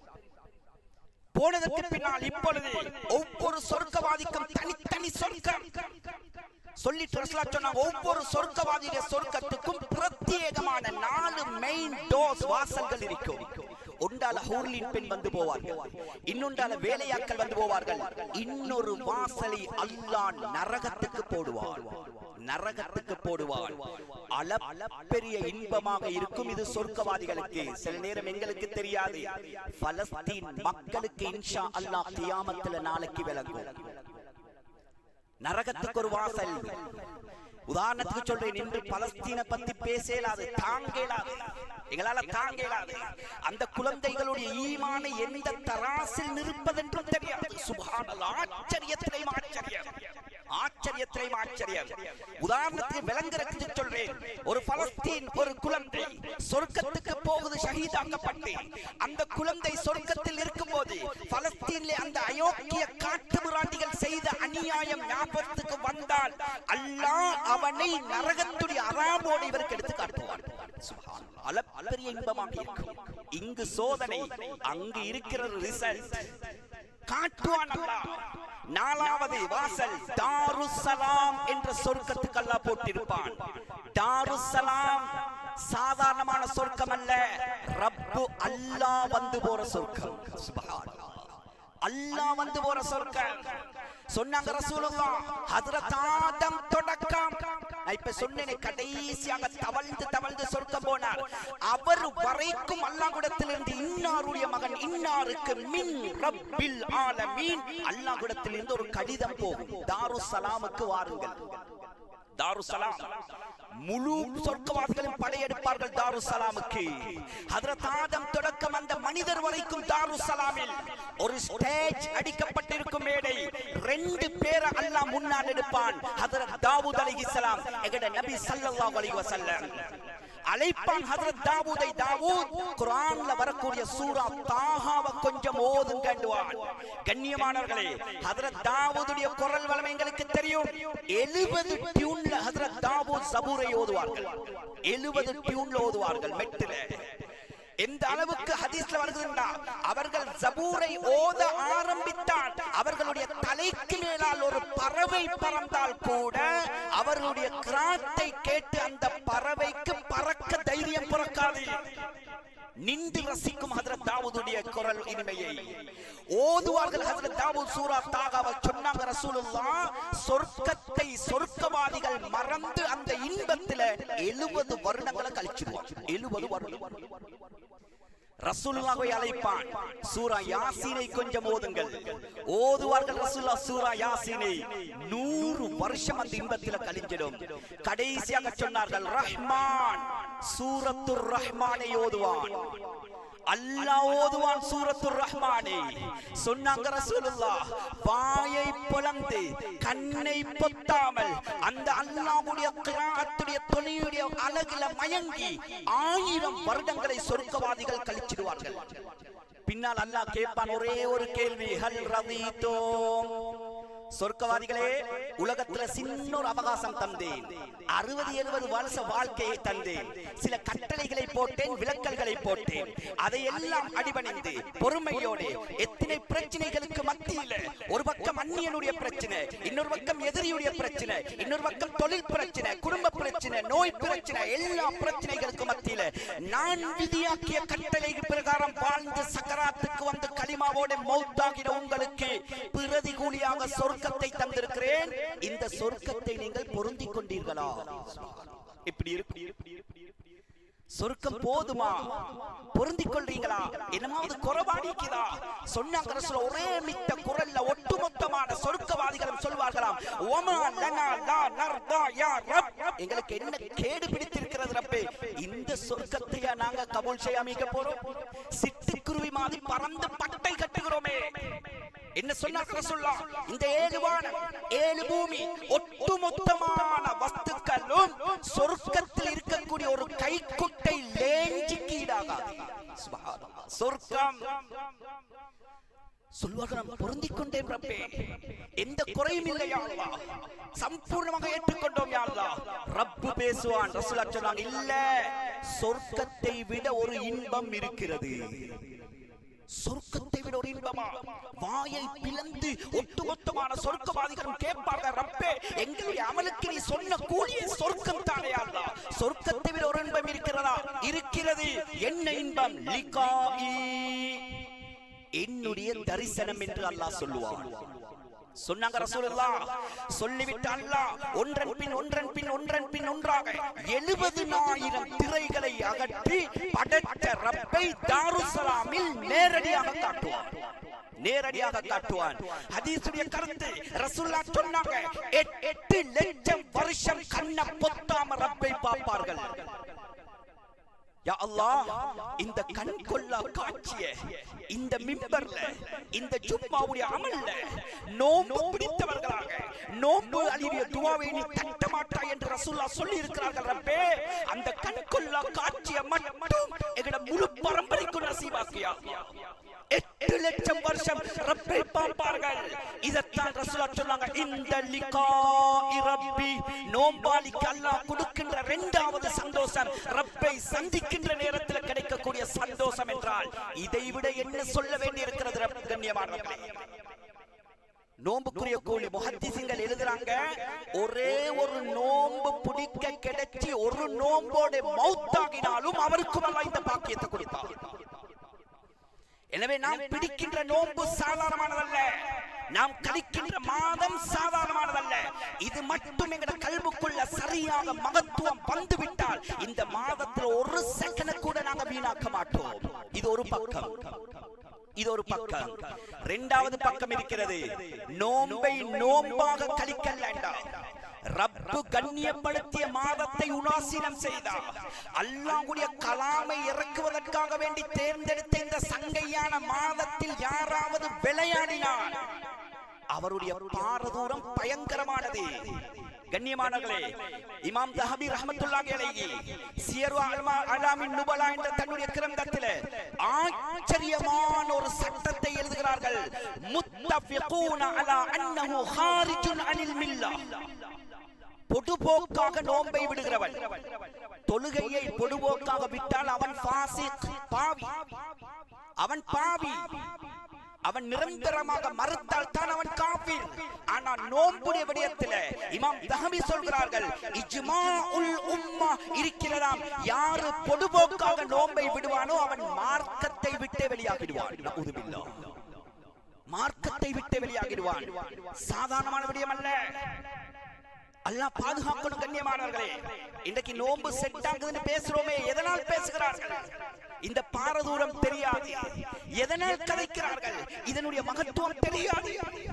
போனதற்கு பின்னால் இப்பொழுது ஒவ்வொரு சொர்க்கவாதிக்கும் தனித்தனி சொர்க்கம் சொல்லிட்டு ரசூலா சொன்னாங்க ஒவ்வொரு சொர்க்கவாதிய சொர்க்கத்துக்கும் பிரத்யேகமான நாலு மெயின் டோர்ஸ் வாசல்கள் இருக்கும் ஒன்றால ஹூர்லின் பெண் வந்து போவார்கள் இன்னொன்றால வேலையாட்கள் வந்து போவார்கள் இன்னொரு வாசலை அல்லாஹ் நரகத்துக்கு போடுவார் நரகத்துக்கு போடுவான் அளப்பெரிய இன்பமாக இருக்கும் இது சொர்க்கவாதிகளுக்கு சில நேரம் எங்களுக்கு தெரியாது பலஸ்தீன் மக்களுக்கு இன்ஷா அல்லாஹ் கியாமத்துல நாளைக்கு விளங்கும் நரகத்துக்கு ஒரு வாசல் உதாரணத்துக்கு சொல்றேன் இன்று பலஸ்தீன பத்தி பேசலாது தாங்கலாது எங்களால தாங்கலாது அந்த குழந்தைகளுடைய ஈமான எந்த தராசில் நிற்பதென்றும் தெரியாது சுபானல்லாஹ் ஆச்சரியத்திலேயும் ஆச்சரியம் ஆச்சரியத்திலேயும் ஆச்சரியம் உதாரணத்துக்கு விளங்குறதுக்கு சொல்றேன் ஒரு பலஸ்தீன் ஒரு குழந்தை சொர்க்கத்துக்கு போகுது ஷஹீதாக்கப்பட்டு அந்த குழந்தை சொர்க்கத்தில் இருக்கும்போது பலஸ்தீன்ல அந்த அயோக்கிய காட்டு முராண்டிகள் செய்த அநியாயம் ஞாபகத்துக்கு வந்தால் அல்லாஹ் அவனை நரகத்துடைய அறாமோடு இவருக்கு எடுத்து காட்டுவான் சுப்ஹானல்லாஹ். அளப்பரிய இன்பமாக இருக்கும் இங்கு சோதனை அங்கு இருக்கிற ரிசல்ட் காட்டுவான் அல்லாஹ் நாலாவது வாசல் தாருசலாம் என்ற சொர்க்கத்துக்கு அல்லாஹ் போட்டிருப்பான் தாருசலாம் சாதாரணமான சொர்க்கம் அல்ல ரப்பு அல்லாஹ் வந்து போற சொர்க்கம் சுப்ஹானல்லாஹ். அல்லாஹ் வந்து போற சொர்க்கம் சொன்னாங்க ரசூலுல்லாஹ் ஹஜ்ரத் ஆதம் தொடக்கம் நான் இப்ப சொன்னேனே கடைசியாக தவழ்ந்து தவழ்ந்து சொர்க்கம் போனார் அவர் வரைக்கும் அல்லாஹ் கூடத்திலிருந்து இன்னாருடைய மகன் இன்னாருக்கு மின் ரப்பில் ஆலமீன் அல்லாஹ் கூடத்திலிருந்து ஒரு கடிதம் போகும் தாருஸ் சலாமுக்கு வாருங்கள் தாருசலாம் முழு சொர்க்கவாதிகளும் படையெடுப்பார்கள் தாருசலாமுக்கு ஹதரத் ஆதம் தொடக்கம் அந்த மனிதர் வரைக்கும் தாருசலாமில் ஒரு ஸ்டேஜ் அடிக்கப்பட்டிருக்கும் மேடை ரெண்டு பேரை அல்லாஹ் முன்னால் எடுப்பான் ஹதரத் தாவூத் அலைஹிஸ்ஸலாம் எங்கட நபி ஸல்லல்லாஹு அலைஹி வஸல்லம் அழைப்பான் ஹஜரத் தாவூதை தாவூத் குர்ஆன்ல வரக்கூடிய சூரா தாஹாவை கொஞ்சம் ஓதுங்கண்டுவான் கண்ணியமானவர்களே ஹஜரத் தாவூதுடைய குரல் வளம் எங்களுக்கு தெரியும் 70 டியூன்ல ஹஜரத் தாவூத் சபூரை ஓதுவார்கள் 70 டியூன்ல ஓதுவார்கள் மெட்டில எந்த அளவுக்கு ஹதீஸ்ல வருகிறா அவர்கள் ஜபூரை ஓத ஆரம்பித்தால் அவர்களுடைய தலைக்கு மேலால் ஒரு பறவை பறந்தால் கூட அவர்களுடைய கிராத்தை கேட்டு அந்த பறவைக்கு பறக்க தைரியம் பிறக்காது நின்று ரசிக்கும் ஹதரத் தாவூதுடைய குரல் இனிமையை ஓதுவார்கள் ஹதரத் தாவூத் சூரா தாகாவை சொன்னாங்க ரசூலுல்லாஹ் சொர்க்கத்தை சொர்க்கவாதிகள் மறந்து அந்த இன்பத்துல 70 வருடங்களை கழிச்சிடுவாங்க 70 வருடம் ரசூலுல்லாஹை அழைப்பான் சூரா யாசீனை கொஞ்சம் ஓதுங்கள் ஓதுவார்கள் ரசூலுல்லா சூரா யாசீனை நூறு வருஷம் அந்த இன்பத்தில் கழிஞ்சிடும் கடைசியாக சொன்னார்கள் ரஹ்மான் சூரத்துர் ரஹ்மானை ஓதுவான் அல்லாஹ் ஓதுவான் சூரத்துர் ரஹ்மானே சொன்னாங்க ரசூலுல்லாஹ் வாயை பிளந்து கண்ணை பொத்தாமல் அந்த அல்லாஹ்வுடைய கிராத்துடைய தொனியுடைய அழகுல மயங்கி ஆயிரம் வருடங்களை சொர்க்கவாதிகள் கழிச்சிடுவார்கள் பின்னால் அல்லாஹ் கேட்பான் ஒரே ஒரு கேள்வி ஹல் ரதீதோம் சொர்க்கவாதிகளே உலகத்துல சின்ன ஒரு அவகாசம் தந்தேன் அறுபது எழுபது வருஷ வாழ்க்கையை தந்தேன் சில கட்டளைகளை போட்டேன் விலக்கல்களை போட்டேன் அதை எல்லாம் அடிபணிந்து பொறுமையோடு எத்தனை பிரச்சனைகளுக்கு மத்தியில ஒரு பக்கம் அந்நியனுடைய பிரச்சனை இன்னொரு பக்கம் எதிரியுடைய பிரச்சனை இன்னொரு பக்கம் தொழில் பிரச்சனை குடும்ப பிரச்சனை நோய் பிரச்சனை எல்லா பிரச்சனைகளுக்கு மத்தியில நான் விதியாக்கிய கட்டளை பிரகாரம் வாழ்ந்து சக்கராத்துக்கு வந்து களிமாவோட மௌத்தாகிட உங்களுக்கு பிரதி கூலியாக சொர்க்கத்தை தந்திருக்கிறேன் இந்த சொர்க்கத்தை நீங்கள் பொருந்திக் கொண்டீர்களா இப்படி இருக்கு சொர்க்கம் போதுமா பொருந்திக் கொள்றீங்களா என்னமாவது குறவாடிக்குதா சொன்னாங்க ரசூல் ஒரே மித்த குரல்ல ஒட்டுமொத்தமான சொர்க்கவாதிகளும் சொல்வார்களாம் ஓமா லனா லா நர்தா யா ரப் எங்களுக்கு என்ன கேடு பிடித்திருக்கிறது ரப்பே இந்த சொர்க்கத்தையா நாங்க கபூல் செய்ய அமைக்க போறோம் சிட்டுக்குருவி மாதிரி பறந்து பட்டை கட்டுகிறோமே என்ன சொன்னார் ரசூல்லா இந்த ஏழு வானம் ஏழு பூமி ஒட்டுமொத்தமான வஸ்துக்களும் சொர்க்கத்தில் இருக்கக்கூடிய ஒரு கைக்குட்டை லேஞ்சிக்கு ஈடாகாது சுப்ஹானல்லாஹ். சொர்க்கம் சொல்வார்கள் நாம் பொருந்திக் கொண்டேன் ரப்பே எந்த குறையும் இல்லையா அல்லாஹ் சம்பூர்ணமாக ஏற்றுக்கொண்டோம் யா அல்லாஹ் ரப்பு பேசுவான் ரசூலா சொன்னாங்க இல்ல சொர்க்கத்தை விட ஒரு இன்பம் இருக்கிறது சொர்க்கத்தை விட ஒரு இன்பமா வாயை பிளந்து ஒட்டுமொத்தமான சொர்க்கவாதிகளும் கேட்பார்கள் ரப்பே எங்களுடைய அமலுக்கு நீ சொன்ன கூலிய சொர்க்கம் தானே அல்லாஹ் சொர்க்கத்தை விட ஒரு இன்பம் இருக்கிறதா இருக்கிறது என்ன இன்பம் லிகாஇ என்னுடைய தரிசனம் என்று அல்லாஹ் சொல்லுவான் சொன்னாங்க ரசூலுல்லாஹ் சொல்லிவிட்டு அல்லாஹ் ஒன்றன் பின் ஒன்றன் பின் ஒன்றன் பின் ஒன்றாக எழுபதினாயிரம் திரைகளை அகற்றி படைத்த ரப்பை தாருசலாமில் நேரடியாக காட்டுவான் நேரடியாக காட்டுவான் ஹதீஸுடைய கருத்து ரசூல்லா சொன்னாங்க எட்- எட்டு லட்சம் வருஷம் கண்ண பொத்தாம ரப்பை பார்ப்பார்கள் யா அல்லாஹ் இந்த கண் கொள்ளா காட்சிய இந்த மிம்பர்ல இந்த ஜும்மாவுடைய அமல்ல நோன்பு பிடித்தவர்களாக நோன்பு அழிவிய துவாவை நீ தட்ட மாட்டாய் என்று ரசூல்லா சொல்லி இருக்கிறார்கள் ரப்பே அந்த கண் கொள்ளா காட்சியை மட்டும் எங்கட முழு பரம்பரைக்கு நசீபாக்கியா எட்டு லட்சம் வருஷம் ரப்பை பார்ப்பார்கள் இதைத்தான் ரசூலா சொன்னாங்க இந்த லிகாஇ ரப்பி நோம்பாளிக்கு அல்லாஹ் கொடுக்கின்ற இரண்டாவது சந்தோஷம் ரப்பை சந்திக்கின்ற நேரத்தில் கிடைக்கக்கூடிய சந்தோஷம் என்றால் இதை விட என்ன சொல்ல வேண்டி இருக்கிறது ரப் கண்ணியமானவர்களே நோம்புக்குரிய கூலி முஹத்திசிங்கள் எழுதுறாங்க ஒரே ஒரு நோம்பு பிடிக்க கிடைச்சி ஒரு நோம்போட மௌத்தாகினாலும் அவருக்கும் அல்லாஹ் இந்த பாக்கியத்தை கொடுத்தார் எனவே நாம் பிடிக்கின்ற நோன்பு சாதாரணமானதல்ல நாம் கழிக்கின்ற மாதம் சாதாரணமானதல்ல இது மட்டும் எங்கட கல்வுக்குள்ள சரியாக மகத்துவம் வந்துவிட்டால் இந்த மாதத்தில் ஒரு செகண்ட் கூட நாங்க வீணாக்க மாட்டோம் இது ஒரு பக்கம் இது ஒரு பக்கம் இரண்டாவது பக்கம் இருக்கிறது நோன்பை நோம்பாக கழிக்கல ரப்பு கண்ணியப்படுத்திய மாதத்தை உணாசீனம் செய்தார் அல்லாஹ்வுடைய கலாமை இறக்குவதற்காக வேண்டி தேர்ந்தெடுத்த இந்த சங்கையான மாதத்தில் யாராவது விளையாடினார் அவருடைய பாரதூரம் பயங்கரமானது கண்ணியமானவர்களே இமாம் தஹபி ரஹமத்துல்லாஹி அலைஹி சியரு அல்மா அலாமின் நுபலா என்ற தன்னுடைய கிரந்தத்திலே ஆச்சரியமான ஒரு சட்டத்தை எழுதுகிறார்கள் முத்தஃபிகூன அலா அன்னஹு ஹாரிஜுன் அனில் மில்லா பொடுபோக்காக நோன்பை விடுகிறவன் தொழுகையை பொடுபோக்காக விட்டால் அவன் ஃபாசிக் பாவி அவன் பாவி அவன் நிரந்தரமாக மறுத்தால் தான் அவன் காபீர் ஆனால் நோன்புடைய விடயத்தில் இமாம் தஹபி சொல்கிறார்கள் இஜ்மா உல் உம்மா இருக்கிறதாம் யாரு பொடுபோக்காக நோன்பை விடுவானோ அவன் மார்க்கத்தை விட்டே வெளியாகிடுவான் நவுதுபில்லாஹ் மார்க்கத்தை விட்டு வெளியாகிடுவான் சாதாரணமான விடயம் அல்ல அல்லாஹ் பாதுகாக்கணும் கண்ணியமானவர்களே இன்றைக்கு நோன்பு செட் ஆகுதுன்னு பேசுறோமே எதனால் பேசுகிறார்கள் இந்த பாரதூரம் தெரியாது எதனால் கதைக்கிறார்கள் இதனுடைய மகத்துவம் தெரியாது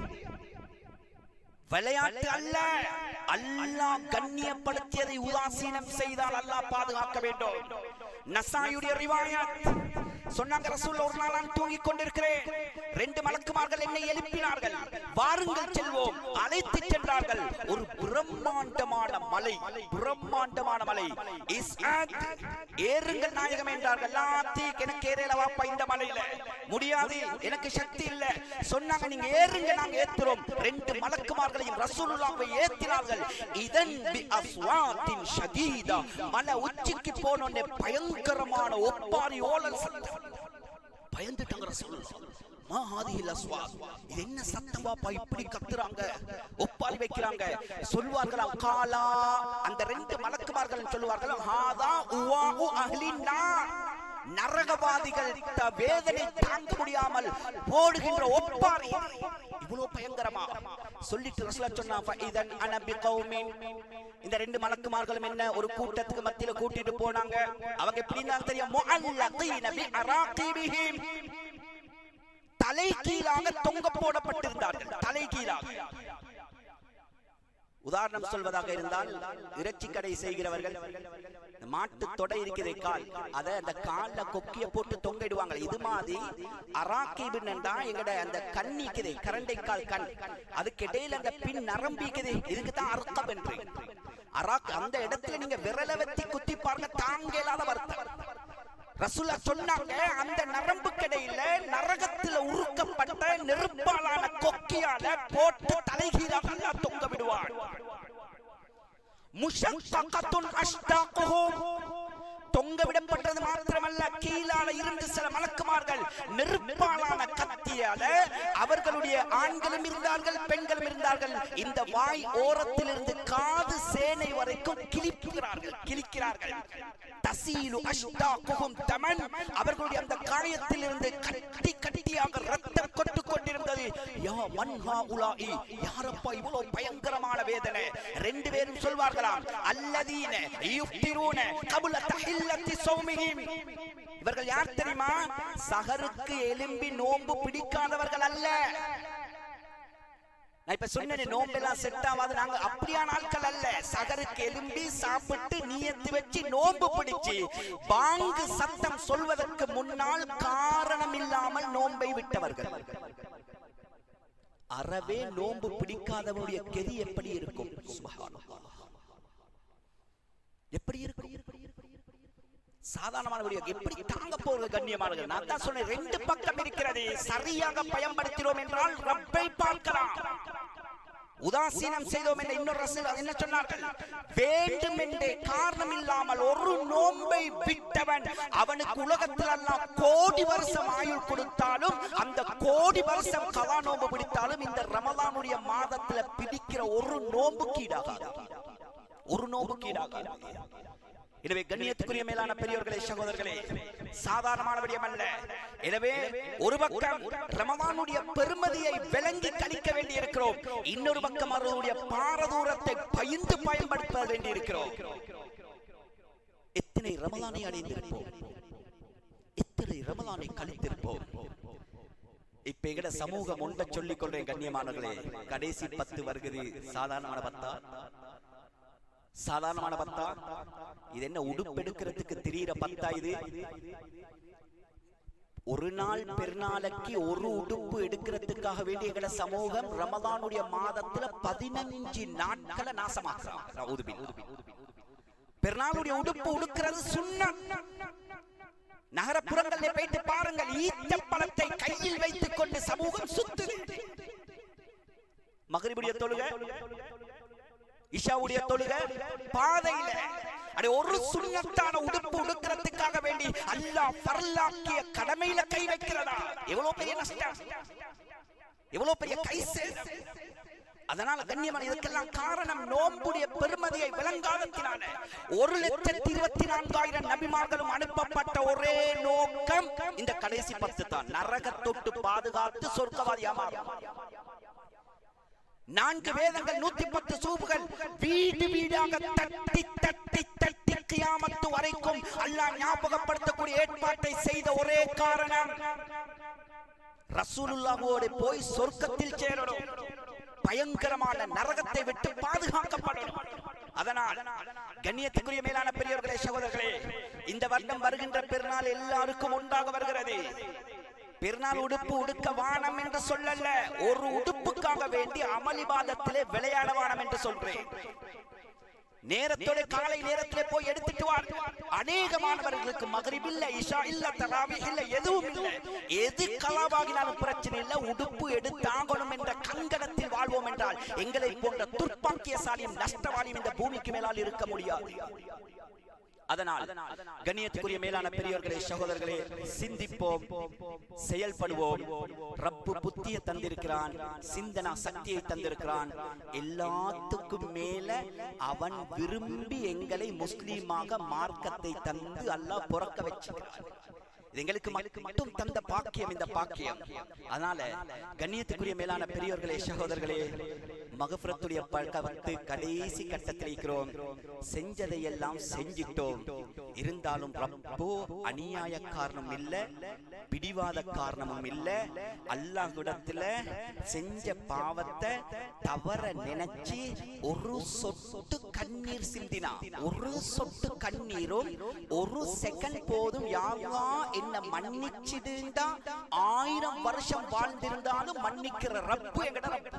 விளையாட்டு அல்ல அல்லாஹ் கண்ணியப்படுத்தியதை உதாசீனம் செய்தால் அல்லாஹ் பாதுகாக்க வேண்டும் நசாயுடைய ரிவாயத் சொன்னாங்க ரசூல் ஒரு நாள் நான் தூங்கிக் கொண்டிருக்கிறேன் ரெண்டு மலக்குமார்கள் என்னை எழுப்பினார்கள் வாருங்கள் செல்வோம் அழைத்து சென்றார்கள் ஒரு பிரம்மாண்டமான மலை பிரம்மாண்டமான மலை இஸ்ஆத் ஏறுங்கள் நாயகம் என்றார்கள் லாத்தி எனக்கு ஏறல வாப்பா இந்த மலையில முடியாது எனக்கு சக்தி இல்ல சொன்னாங்க நீங்க ஏறுங்க நாங்க ஏத்துறோம் ரெண்டு மலக்குமார்களையும் ரசூலுல்லாஹ்வை ஏத்தினார்கள் இதன் பி அஸ்வாத்தின் ஷதீதா மலை உச்சிக்கு போனோனே பயங்கரமான ஒப்பாரி ஓலல் சத்தம் பயந்துட்டாங்க ரசூலுல்லாஹ் மா ஹாதிஹில் அஸ்வாத் இது என்ன சத்தம் பாப்பா இப்படி கத்துறாங்க ஒப்பாரி வைக்கிறாங்க சொல்வார்களாம் காலா அந்த ரெண்டு மலக்குமார்கள் சொல்லுவார்கள் ஹாதா உவாஉ அஹ்லின்னா நரகவாதிகள் த- வேதனை தாங்க முடியாமல் போடுகின்ற ஒப்பாரி இவ்வளவு பயங்கரமா சொல்லிட்டு ரசூலா சொன்னா ஃபஇதன் அன பிகௌமின் இந்த ரெண்டு மலக்குமார்களும் என்ன ஒரு கூட்டத்துக்கு மத்தியில கூட்டிட்டு போனாங்க அவங்க எப்படின்னா தெரியும் முஅல்லகீன பி அராகிபிஹிம் தலை கீழாக தொங்க போடப்பட்டிருந்தார்கள் தலை கீழாக உதாரணம் சொல்வதாக இருந்தால் இறைச்சி கடை செய்கிறவர்கள் இந்த மாட்டு தொடை இருக்கிற கால் அத அந்த கால்ல கொக்கிய போட்டு தொங்கிடுவாங்க இது மாதிரி அராக்கிபின் என்றா எங்கட அந்த கண்ணிக்குது கரண்டை கால் கண் அதுக்கு இடையில அந்த பின் நரம்பிக்குது இதுக்கு தான் அர்த்தம் என்று அராக் அந்த இடத்துல நீங்க விரல வத்தி குத்தி பாருங்க தாங்க இல்லாத வருத்தம் ரசூலா சொன்னாங்க அந்த நரம்பு கடையில நரகத்துல உருக்கப்பட்ட நெருப்பாலான கொக்கியால போட்டு தலைகீழாக அல்லாஹ் தொங்க விடுவான் முஷத்தகத்துன் அஷ்டாக்குஹும் தொங்க விடப்பட்டது மாத்திரமல்ல கீழால இருந்து சில மலக்குமார்கள் நெருப்பாலான கத்தியால அவர்களுடைய ஆண்களும் இருந்தார்கள் பெண்களும் இருந்தார்கள் இந்த வாய் ஓரத்திலிருந்து காது சேனை வரைக்கும் கிழிப்புகிறார்கள் கிழிக்கிறார்கள் தசீலு அஷ்டாக்குஹும் தமன் அவர்களுடைய அந்த காயத்தில் இருந்து கட்டி கட்டியாக ரத்தம் கொட்டு கொண்டிருந்தது யா மன்ஹா உலாஇ யாரப்பா இவ்வளவு பயங்கரமான வேதனை ரெண்டு பேரும் சொல்வார்களாம் அல்லதீன யுஃப்திரூன கபுல தஹில்லத்தி ஸௌமிஹிம் இவர்கள் யார் தெரியுமா சஹருக்கு எலும்பி நோன்பு பிடிக்காதவர்கள் அல்ல நான் இப்ப சொன்னேன் நோம்பெல்லாம் செட் ஆகாது நாங்க அப்படியான ஆட்கள் அல்ல சகருக்கு எலும்பி சாப்பிட்டு நியத்து வச்சு நோன்பு பிடிச்சு பாங்கு சத்தம் சொல்வதற்கு முன்னால் காரணம் இல்லாமல் நோன்பை விட்டவர்கள் அறவே நோன்பு பிடிக்காதவனுடைய கெதி எப்படி இருக்கும் சுப்ஹானல்லாஹ். எப்படி இருக்கும் சாதாரணமான விடயம். எப்படி தாங்க போறது கண்ணியமானது நான் தான் சொன்னேன் ரெண்டு பக்கம் இருக்கிறது சரியாக பயன்படுத்தினோம் என்றால் ரப்பை பார்க்கலாம் உதாசீனம் செய்தோம் என்ற இன்னொரு ரசூல் என்ன சொன்னார்கள் வேண்டும் என்றே காரணம் இல்லாமல் ஒரு நோன்பை விட்டவன் அவனுக்கு உலகத்தில் எல்லாம் கோடி வருஷம் ஆயுள் கொடுத்தாலும் அந்த கோடி வருஷம் கலா நோன்பு பிடித்தாலும் இந்த ரமலானுடைய மாதத்துல பிடிக்கிற ஒரு நோன்புக்கு ஈடாகாது ஒரு நோன்புக்கு ஈடாகாது எனவே கண்ணியத்துக்குரிய மேலான பெரியோர்களே சகோதரர்களே சாதாரணமான விடயம் அல்ல எனவே ஒரு பக்கம் ரமதானுடைய பெருமதியை விளங்கி கழிக்க வேண்டி இருக்கிறோம் இன்னொரு பக்கம் அவர்களுடைய பாரதூரத்தை பயந்து பயன்படுத்த வேண்டி இருக்கிறோம் எத்தனை ரமலானை அடைந்திருப்போம் எத்தனை ரமலானை கழித்திருப்போம் இப்ப எங்கட சமூகம் ஒன்றை சொல்லிக் கொள்றேன் கண்ணியமானவர்களே கடைசி பத்து வருகிறது சாதாரணமான பத்தா சாதாரணமான பத்தா இது என்ன உடுப்பெடுக்கிறதுக்கு திரியிற பத்தா இது ஒரு நாள் பெருநாளைக்கு ஒரு உடுப்பு எடுக்கிறதுக்காக வேண்டிய எங்கட சமூகம் ரமதானுடைய மாதத்துல பதினஞ்சு நாட்களை நாசமாக்குறான் நவுது பில்லா. பெருநாளுடைய உடுப்பு உடுக்கிறது சுண்ண நகரப்புறங்களில் போயிட்டு பாருங்கள் ஈச்ச பழத்தை கையில் வைத்துக் கொண்டு சமூகம் சுத்துது மகரிபுடைய தொழுகை இஷாவுடைய தொழுகை பாதையில அட ஒரு சுண்ணத்தான உடுப்பு உடுக்கிறதுக்காக வேண்டி அல்லாஹ் பரலாக்கிய கடமையில கை வைக்கிறதா எவ்வளவு பெரிய நஷ்டம் எவ்வளவு பெரிய கை சேதம் அதனால கண்ணியமான இதுக்கெல்லாம் காரணம் நோம்புடைய பெருமதியை விளங்காதத்தினால ஒரு லட்சத்தி இருபத்தி நான்காயிரம் நபிமார்களும் அனுப்பப்பட்ட ஒரே நோக்கம் இந்த கடைசி பத்து தான் நரக தொட்டு பாதுகாத்து சொர்க்கவாதியா மாறும் நான்கு வேதங்கள் நூத்தி பத்து சூப்புகள் வீடு வீடாக தட்டி தட்டி தட்டி கியாமத்து வரைக்கும் அல்லாஹ் ஞாபகப்படுத்தக்கூடிய ஏற்பாட்டை செய்த ஒரே காரணம் ரசூலுல்லாஹோடு போய் சொர்க்கத்தில் சேரணும் பயங்கரமான நரகத்தை விட்டு பாதுகாக்கப்படணும் அதனால் கண்ணியத்துக்குரிய மேலான பெரியவர்களே சகோதரர்களே இந்த வருடம் வருகின்ற பெருநாள் எல்லாருக்கும் உண்டாக வருகிறது பெருநாள் உடுப்பு உடுக்க வானம் என்று சொல்லல்ல ஒரு உடுப்புக்காக வேண்டி அமளிபாதத்திலே விளையாட வானம் என்று சொல்றேன் நேரத்தோட காலை நேரத்திலே போய் எடுத்துட்டு வா அநேகமானவர்களுக்கு மகரிப் இல்ல இஷா இல்ல தராவி இல்ல எதுவும் இல்ல எது கலாவாகினாலும் பிரச்சனை இல்ல உடுப்பு எடுத்தாகணும் என்ற கங்கணத்தில் வாழ்வோம் என்றால் எங்களை போன்ற துர்ப்பாக்கியசாலியும் நஷ்டவாளியும் இந்த பூமிக்கு மேலால் இருக்க முடியாது அதனால் கண்ணியத்துக்குரிய மேலான பெரியவர்களே சகோதரர்களே சிந்திப்போம் செயல்படுவோம் ரப்பு புத்திய தந்திருக்கிறான் சிந்தனா சக்தியை தந்திருக்கிறான் எல்லாத்துக்கும் மேல அவன் விரும்பி எங்களை முஸ்லீமாக மார்க்கத்தை தந்து அல்லாஹ் பிறக்க வச்சிருக்கிறான் இது எங்களுக்கு ம- மட்டும் தந்த பாக்கியம் இந்த பாக்கியம் அதனால கண்ணியத்துக்குரிய மேலான பெரியோர்களே சகோதரர்களே மகஃபரத்துடைய பழக்கத்து கடைசி கட்டத்தில் இருக்கிறோம் செஞ்சதை எல்லாம் செஞ்சிட்டோம் இருந்தாலும் ரப்போ அநியாய காரணம் இல்ல பிடிவாத காரணமும் இல்ல அல்லாஹ்விடத்துல செஞ்ச பாவத்தை தவற நினைச்சு ஒரு சொட்டு கண்ணீர் சிந்தினா ஒரு சொட்டு கண்ணீரும் ஒரு செகண்ட் போதும் யாவா என்ன மன்னிச்சிடுண்டா ஆயிரம் வருஷம் வாழ்ந்திருந்தாலும் மன்னிக்கிற ரப்பு எங்கட ரப்பு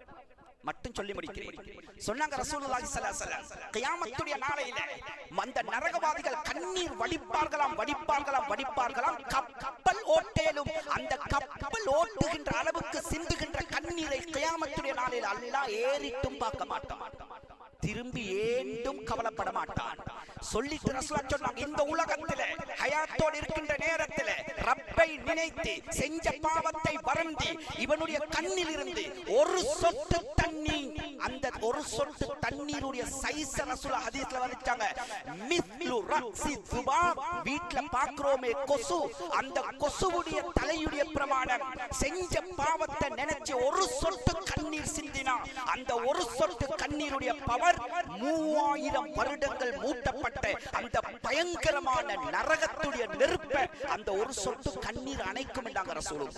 மட்டும் சொல்லி முடிக்கிறேன் சொன்னாங்க ரசூலுல்லாஹி ஸல்லல்லாஹு அலைஹி வஸல்லம் கியாமத்துடைய நாளையில அந்த நரகவாதிகள் கண்ணீர் வடிப்பார்களாம் வடிப்பார்களாம் வடிப்பார்களாம் கப்பல் ஓட்டேலும் அந்த கப்பல் ஓட்டுகின்ற அளவுக்கு சிந்துகின்ற கண்ணீரை கியாமத்துடைய நாளில் அல்லாஹ் ஏறிட்டும் பார்க்க மாட்டான் திரும்பி ஏண்டும் கவலைப்பட மாட்டான் சொல்லிட்டு ரசூலா சொன்னாங்க இந்த உலகத்திலே ஹயாத்தோடு இருக்கின்ற நேரத்திலே ரப்பை நினைத்து செஞ்ச பாவத்தை வருந்தி இவனுடைய கண்ணில் இருந்து ஒரு சொட்டு தண்ணீர் அந்த ஒரு சொட்டு தண்ணீருடைய சைஸ் ரசூலா ஹதீஸ்ல வச்சாங்க மிஸ்லு ரக்ஸி துபாப் வீட்ல பாக்குறோமே கொசு அந்த கொசுவுடைய தலையுடைய பிரமாணம் செஞ்ச பாவத்தை நினைச்சு ஒரு சொட்டு கண்ணீர் சிந்தினா அந்த ஒரு சொட்டு கண்ணீருடைய பவர் மூவாயிரம் வருடங்கள் மூட்டப்பட்ட அந்த பயங்கரமான நரகத்துடைய நெருப்ப அந்த ஒரு சொட்டு கண்ணீர் அணைக்கும் என்றாங்க ரசூலும்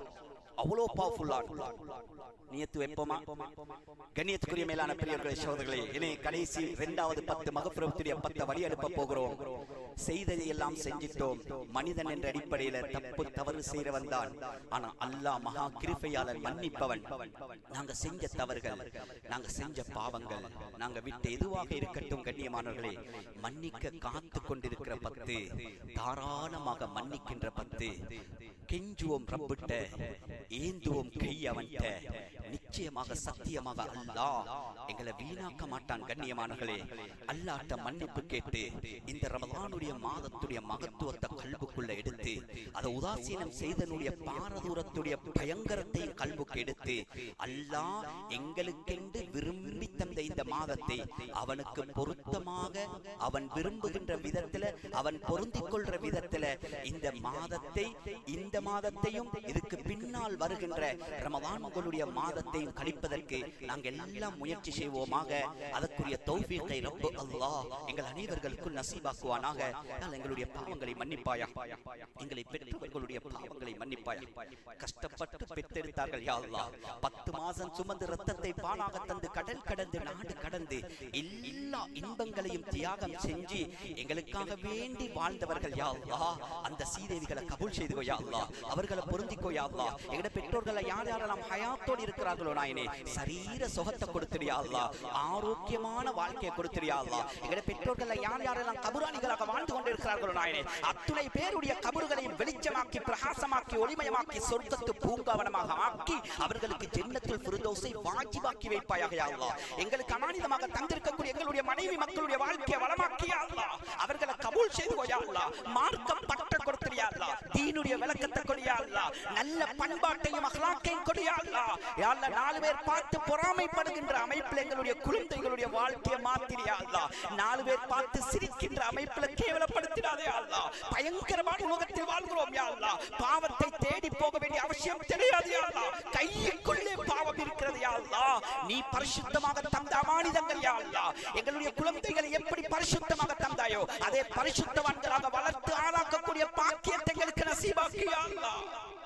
அவ்வளோ பவர்ஃபுல்லா நியத்து வைப்போமா கண்ணியத்துக்குரிய மேலான பெரியவர்களே சகோதரர்களே இனி கடைசி இரண்டாவது பத்து மகப்பிரபுத்துடைய பத்து வழி அனுப்ப போகிறோம் செய்ததை எல்லாம் செஞ்சிட்டோம் மனிதன் என்ற அடிப்படையில தப்பு தவறு செய்யறவன் தான் ஆனா அல்லாஹ் மகா கிருபையாளர் மன்னிப்பவன் நாங்க செஞ்ச தவறுகள் நாங்க செஞ்ச பாவங்கள் நாங்க விட்ட எதுவாக இருக்கட்டும் கண்ணியமானவர்களே மன்னிக்க காத்து கொண்டிருக்கிற பத்து தாராளமாக மன்னிக்கின்ற பத்து கெஞ்சுவோம் ரப்பிட்ட ஏந்துவோம் கை அவன்ட்ட நிச்சயமாக சத்தியமாக அல்லாஹ் எங்களை வீணாக்க மாட்டான் கண்ணியமானவர்களே அல்லாட்ட மன்னிப்பு கேட்டு இந்த ரமலானுடைய மாதத்துடைய மகத்துவத்தை கல்புக்குள்ள எடுத்து அதை உதாசீனம் செய்தனுடைய பாரதூரத்துடைய பயங்கரத்தை கல்புக்கு எடுத்து அல்லாஹ் எங்களுக்கென்று விரும்பி தந்த இந்த மாதத்தை அவனுக்கு பொருத்தமாக அவன் விரும்புகின்ற விதத்துல அவன் பொருந்திக் கொள்ற விதத்துல இந்த மாதத்தை இந்த மாதத்தையும் இதுக்கு பின்னால் வருகின்ற ரமதான்களுடைய மாதத்தையும் கழிப்பதற்கு நாங்கள் எல்லாம் முயற்சி செய்வோமாக அதற்குரிய தௌஃபீக்கை ரப்பு அல்லாஹ் எங்கள் அனைவர்களுக்கும் நசீபாக்குவானாக யாழ் எங்களுடைய பாவங்களை மன்னிப்பாயா எங்களை பெற்றவர்களுடைய பாவங்களை மன்னிப்பாயா கஷ்டப்பட்டு பெற்றெடுத்தார்கள் யா அல்லாஹ் பத்து மாதம் மாசம் சுமந்து ரத்தத்தை பாலாக தந்து கடல் கடந்து நாடு கடந்து எல்லா இன்பங்களையும் தியாகம் செஞ்சு எங்களுக்காக வேண்டி வாழ்ந்தவர்கள் யா அல்லாஹ் அந்த சீதேவிகளை கபூல் செய்துகோ யா அல்லாஹ் அவர்களை பொருந்திக்கோ யா அல்லாஹ் எங்கட பெற்றோர்களை யார் யாரெல்லாம் ஹயாத்தோடு இருக்கிறார்களோ நாயனே சரீர சுகத்தை கொடுத்துடியா அல்லாஹ் ஆரோக்கியமான வாழ்க்கையை கொடுத்துடியா அல்லாஹ் எங்கட பெற்றோர்களை யார் யாரெல்லாம் கபுராணிகளாக வாழ்ந்து கொண்டிருக்கிறார்களோ நாயனே அத்துணை பேருடைய கபறுகளையும் வெளிச்சமாக்கி பிரகாசமாக்கி ஒளிமயமாக்கி சொர்க்கத்து பூங்காவனமாக ஆக்கி அவர்களுக்கு ஜென்னத்தில் ஃபிர்தௌஸை வாஜிபாக்கி வைப்பாயாக யா அல்லாஹ் எங்களுக்கு அமானிதமாக தந்திருக்கக்கூடிய எங்களுடைய மனைவி மக்களுடைய வாழ்க்கையை வளமாக்கி யா அல்லாஹ் அவர்களை கபூல் செய்து கொய்யா அல்லாஹ் மார்க்கம் பட்ட கொடுத்துறியா அல்லாஹ் தீனுடைய விளக்கத்தை கொடியா அல்லாஹ் நல்ல பண்பாட்டையும் அஹ்லாக்கையும் கொடியா அல்லாஹ் யா அல்லாஹ் நாலு பேர் பார்த்து பொறாமைப்படுகின்ற அமைப்பில் எங்களுடைய குழந்தைகளுடைய வாழ்க்கையை மாத்திரியா அல்லாஹ் நாலு பேர் பார்த்து சிரிக்கின்ற அமைப்பில் கேவலப்படுத்திடாதே அல்லாஹ் பயங்கரமான உலகத்தில் வாழ்கிறோம் யா அல்லாஹ் பாவத்தை தேடி போக வேண்டிய அவசியம் தெரியாது யா அல்லாஹ் கையுக்குள்ளே பாவம் இருக்கிறது யா அல்லாஹ் நீ பரிசுத்தமாக தந்த அமானிதங்கள் யா அல்லாஹ் எங்களுடைய குழந்தைகளை எப்படி பரிசுத்தமாக தந்தாயோ அதே பரிசுத்தவான்களாக வளர்த்து ஆளாக்கக்கூடிய பாக்கியத்தை எங்களுக்கு நசீபாக்கி யா அல்லாஹ்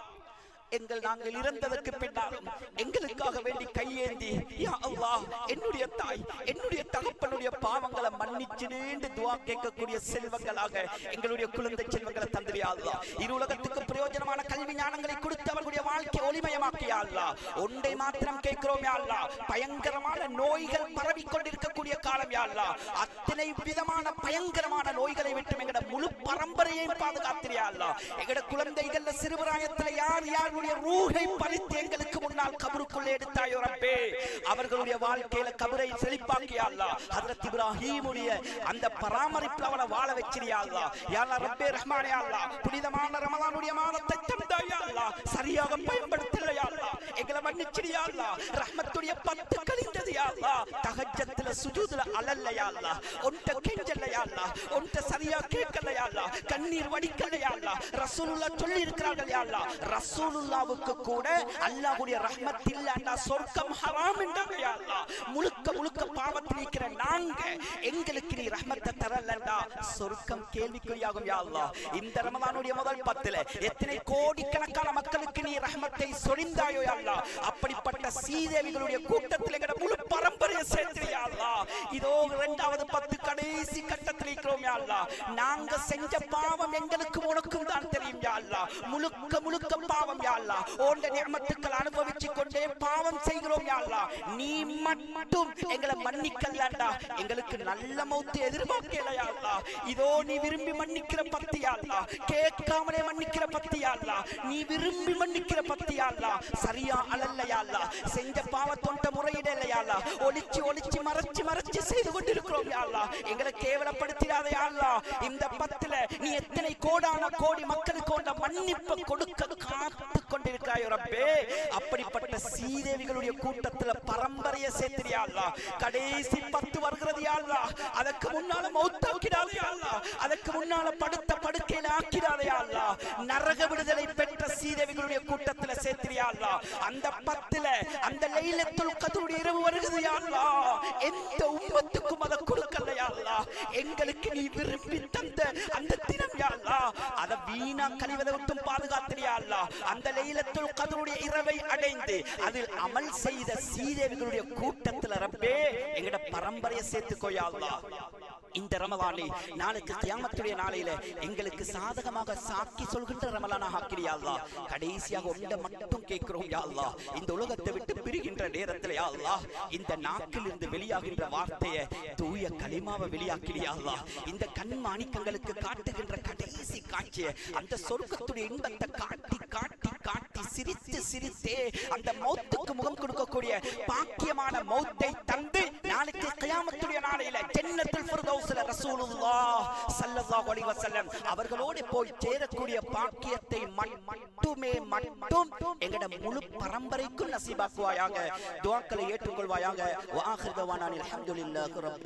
எங்கள் நாங்கள் இறந்ததற்கு பின்னாலும் எங்களுக்காக வேண்டி கையேந்தி யா அல்லாஹ் என்னுடைய தாய் என்னுடைய தகப்பனுடைய பாவங்களை மன்னிச்சு நீண்டு துவா கேட்கக்கூடிய செல்வங்களாக எங்களுடைய குழந்தை செல்வங்களை தந்திரியா அல்லாஹ் இரு உலகத்துக்கு பிரயோஜனமான கல்வி ஞானங்களை கொடுத்து அவர்களுடைய வாழ்க்கை ஒளிமயமாக்கியா அல்லாஹ் ஒன்றை மாத்திரம் கேட்கிறோம் யா அல்லாஹ் பயங்கரமான நோய்கள் பரவி கொண்டிருக்கக்கூடிய காலம் யா அல்லாஹ் அத்தனை விதமான பயங்கரமான நோய்களை விட்டு எங்கட முழு பரம்பரையையும் பாதுகாத்திரியா அல்லாஹ் எங்கட குழந்தைகள்ல சிறுபிராயத்துல யார் யாருடைய ரூஹை பறித்து எங்களுக்கு முன்னால் கபருக்குள்ளே எடுத்தாயோ ரப்பே அவர்களுடைய வாழ்க்கையில கபரை செழிப்பாக்கியா அல்லாஹ் ஹஜரத் இப்ராஹீமுடைய அந்த பராமரிப்புல அவனை வாழ வச்சிரியா அல்லாஹ் யா அல்லாஹ் ரப்பே ரஹ்மானே அல்லாஹ் புனிதமான ரமலானுடைய மாதத்தை தந்தாயா அல்லாஹ் சரியாக பயன்படுத்தலையா அல்லாஹ் எங்களை மன்னிச்சிரியா அல்லாஹ் ரஹ்மத்துடைய பத்து கழிந்தது யா அல்லாஹ் தஹஜ்ஜத்துல சுஜூதுல அலல்லையா அல்லாஹ் ஒன்ட்ட கெஞ்சலையா அல்லாஹ் ஒன்ட்ட சரியா கேட்கலையா அல்லாஹ் கண்ணீர் வடிக்கலையா அல்லாஹ் ரசூலுல்லாஹ் சொல்லி இருக்கிறார்கள் யா அல்லாஹ் ரசூலுல்லாவுக்கு கூட அல்லாஹ்வுடைய ரஹ்மத் இல்லன்னா சொர்க்கம் ஹராம் என்றாங்க யா அல்லாஹ் முழுக்க முழுக்க பாவத்தில் இருக்கிற நாங்க எங்களுக்கு நீ ரஹ்மத்தை தரலண்டா சொர்க்கம் கேள்விக்குறியாகும் யா அல்லாஹ் இந்த ரமலானுடைய முதல் பத்துல எத்தனை கோடிக்கணக்கான மக்களுக்கு நீ ரஹ்மத்தை சொரிந்தாயோ யா அல்லாஹ் அப்படிப்பட்ட சீதேவிகளுடைய கூட்டத்தில் எங்கட முழு பரம்பரையை சேர்த்து யா அல்லாஹ் இதோ இரண்டாவது பத்து கடைசி கட்டத்தில் இருக்கிறோம் யா அல்லாஹ் நாங்க செஞ்ச பாவம் எங்களுக்கும் உனக்கும் தான் தெரியும் யா அல்லாஹ் முழுக்க முழுக்க பாவம் யா அல்லாஹ் ஓண்ட நியமத்துக்கள் அனுபவிச்சு கொண்டே பாவம் செய்கிறோம் யா அல்லாஹ் நீ மட்டும் எங்களை மன்னிக்கலண்டா எங்களுக்கு நல்ல மௌத்து எதிர்பார்க்கல யா அல்லாஹ் இதோ நீ விரும்பி மன்னிக்கிற பத்தி யா அல்லாஹ் கேட்காமலே மன்னிக்கிற பத்தி யா அல்லாஹ் நீ விரும்பி மன்னிக்கிற பத்தி யா அல்லாஹ் சரியா அலல்ல யா அல்லாஹ் செஞ்ச பாவத்தொண்ட முறையிடல யா அல்லாஹ் ஒளிச்சு ஒளிச்சு மறைச்சு மறைச்சு செய்து கொண்டிருக்கிறோம் யா அல்லாஹ் எங்களை கேவலப்படுத்திடாத யா அல்லாஹ் இந்த பத்துல நீ எத்தனை கோடான கோடி மக்களுக்கு கொண்ட மன்னிப்பு கொடுக்க காத்து கொண்டிருக்கிறாயோ ரப்பே அப்படிப்பட்ட சீதேவிகளுடைய கூட்டத்துல பரம்பரையை சேர்த்தியா அல்லாஹ் கடைசி பத்து வருகிறது யா அல்லாஹ் அதற்கு முன்னால மௌத்தாக்கிடாதே யா அல்லாஹ் அதற்கு முன்னால படுத்த படுக்கையில ஆக்கிடாதே யா அல்லாஹ் நரக விடுதலை பெற்ற சீதேவிகளுடைய கூட்டத்துல சேர்த்தியா அல்லாஹ் அந்த பத்துல அந்த லைலத்துல் கதருடைய இரவு வருகிறது யா அல்லாஹ் எந்த உம்மத்துக்கும் அதை கொடுக்கல யா அல்லாஹ் எங்களுக்கு நீ விரும்பி தந்த அந்த தினம் யா அல்லாஹ் அதை வீணா கழிவதை விட்டும் பாதுகாத்திரியா அல்லாஹ் அந்த லைலத்துல் கதருடைய இரவை அடைந்து அதில் அமல் செய்த சீதேவிகளுடைய கூட்டத்துல ரப்பே எங்கட பரம்பரையை சேர்த்துக்கோயா அல்லாஹ் இந்த ரமலானை நாளைக்கு கியாமத்துடைய நாளையில எங்களுக்கு சாதகமாக சாக்கி சொல்கின்ற ரமலானாக ஆக்கிறியா அல்லாஹ் கடைசியாக ஒன்றை மட்டும் கேட்கிறோம் யா அல்லாஹ் இந்த உலகத்தை விட்டு பிரிகின்ற நேரத்துல யா அல்லாஹ் இந்த நாக்கில் இருந்து வெளியாகின்ற வார்த்தையை தூய களிமாவை வெளியாக்கிறியா அல்லாஹ் இந்த கண் மாணிக்கங்களுக்கு காட்டுகின்ற கடைசி காட்சியை அந்த சொர்க்கத்துடைய இன்பத்தை காட்டி காட்டி காட்டி சிரித்து சிரித்தே அந்த மௌத்துக்கு முகம் கொடுக்கக்கூடிய பாக்கியமான மௌத்தை தந்து நாளைக்கு கியாமத்துடைய நாளையில ஜன்னத்துல் ஃபிர்தௌஸ்ல ரசூலுல்லாஹ் ஸல்லல்லாஹு அலைஹி வஸல்லம் அவர்களோடு போய் சேரக்கூடிய பாக்கியத்தை மட்டுமே மட்டும் எங்கட முழு பரம்பரைக்கும் நசீபாக்குவாயாக துஆக்களை ஏற்றுக்கொள்வாயாக வஆஹிர் தவானா அல்ஹம்துலில்லாஹி ரப்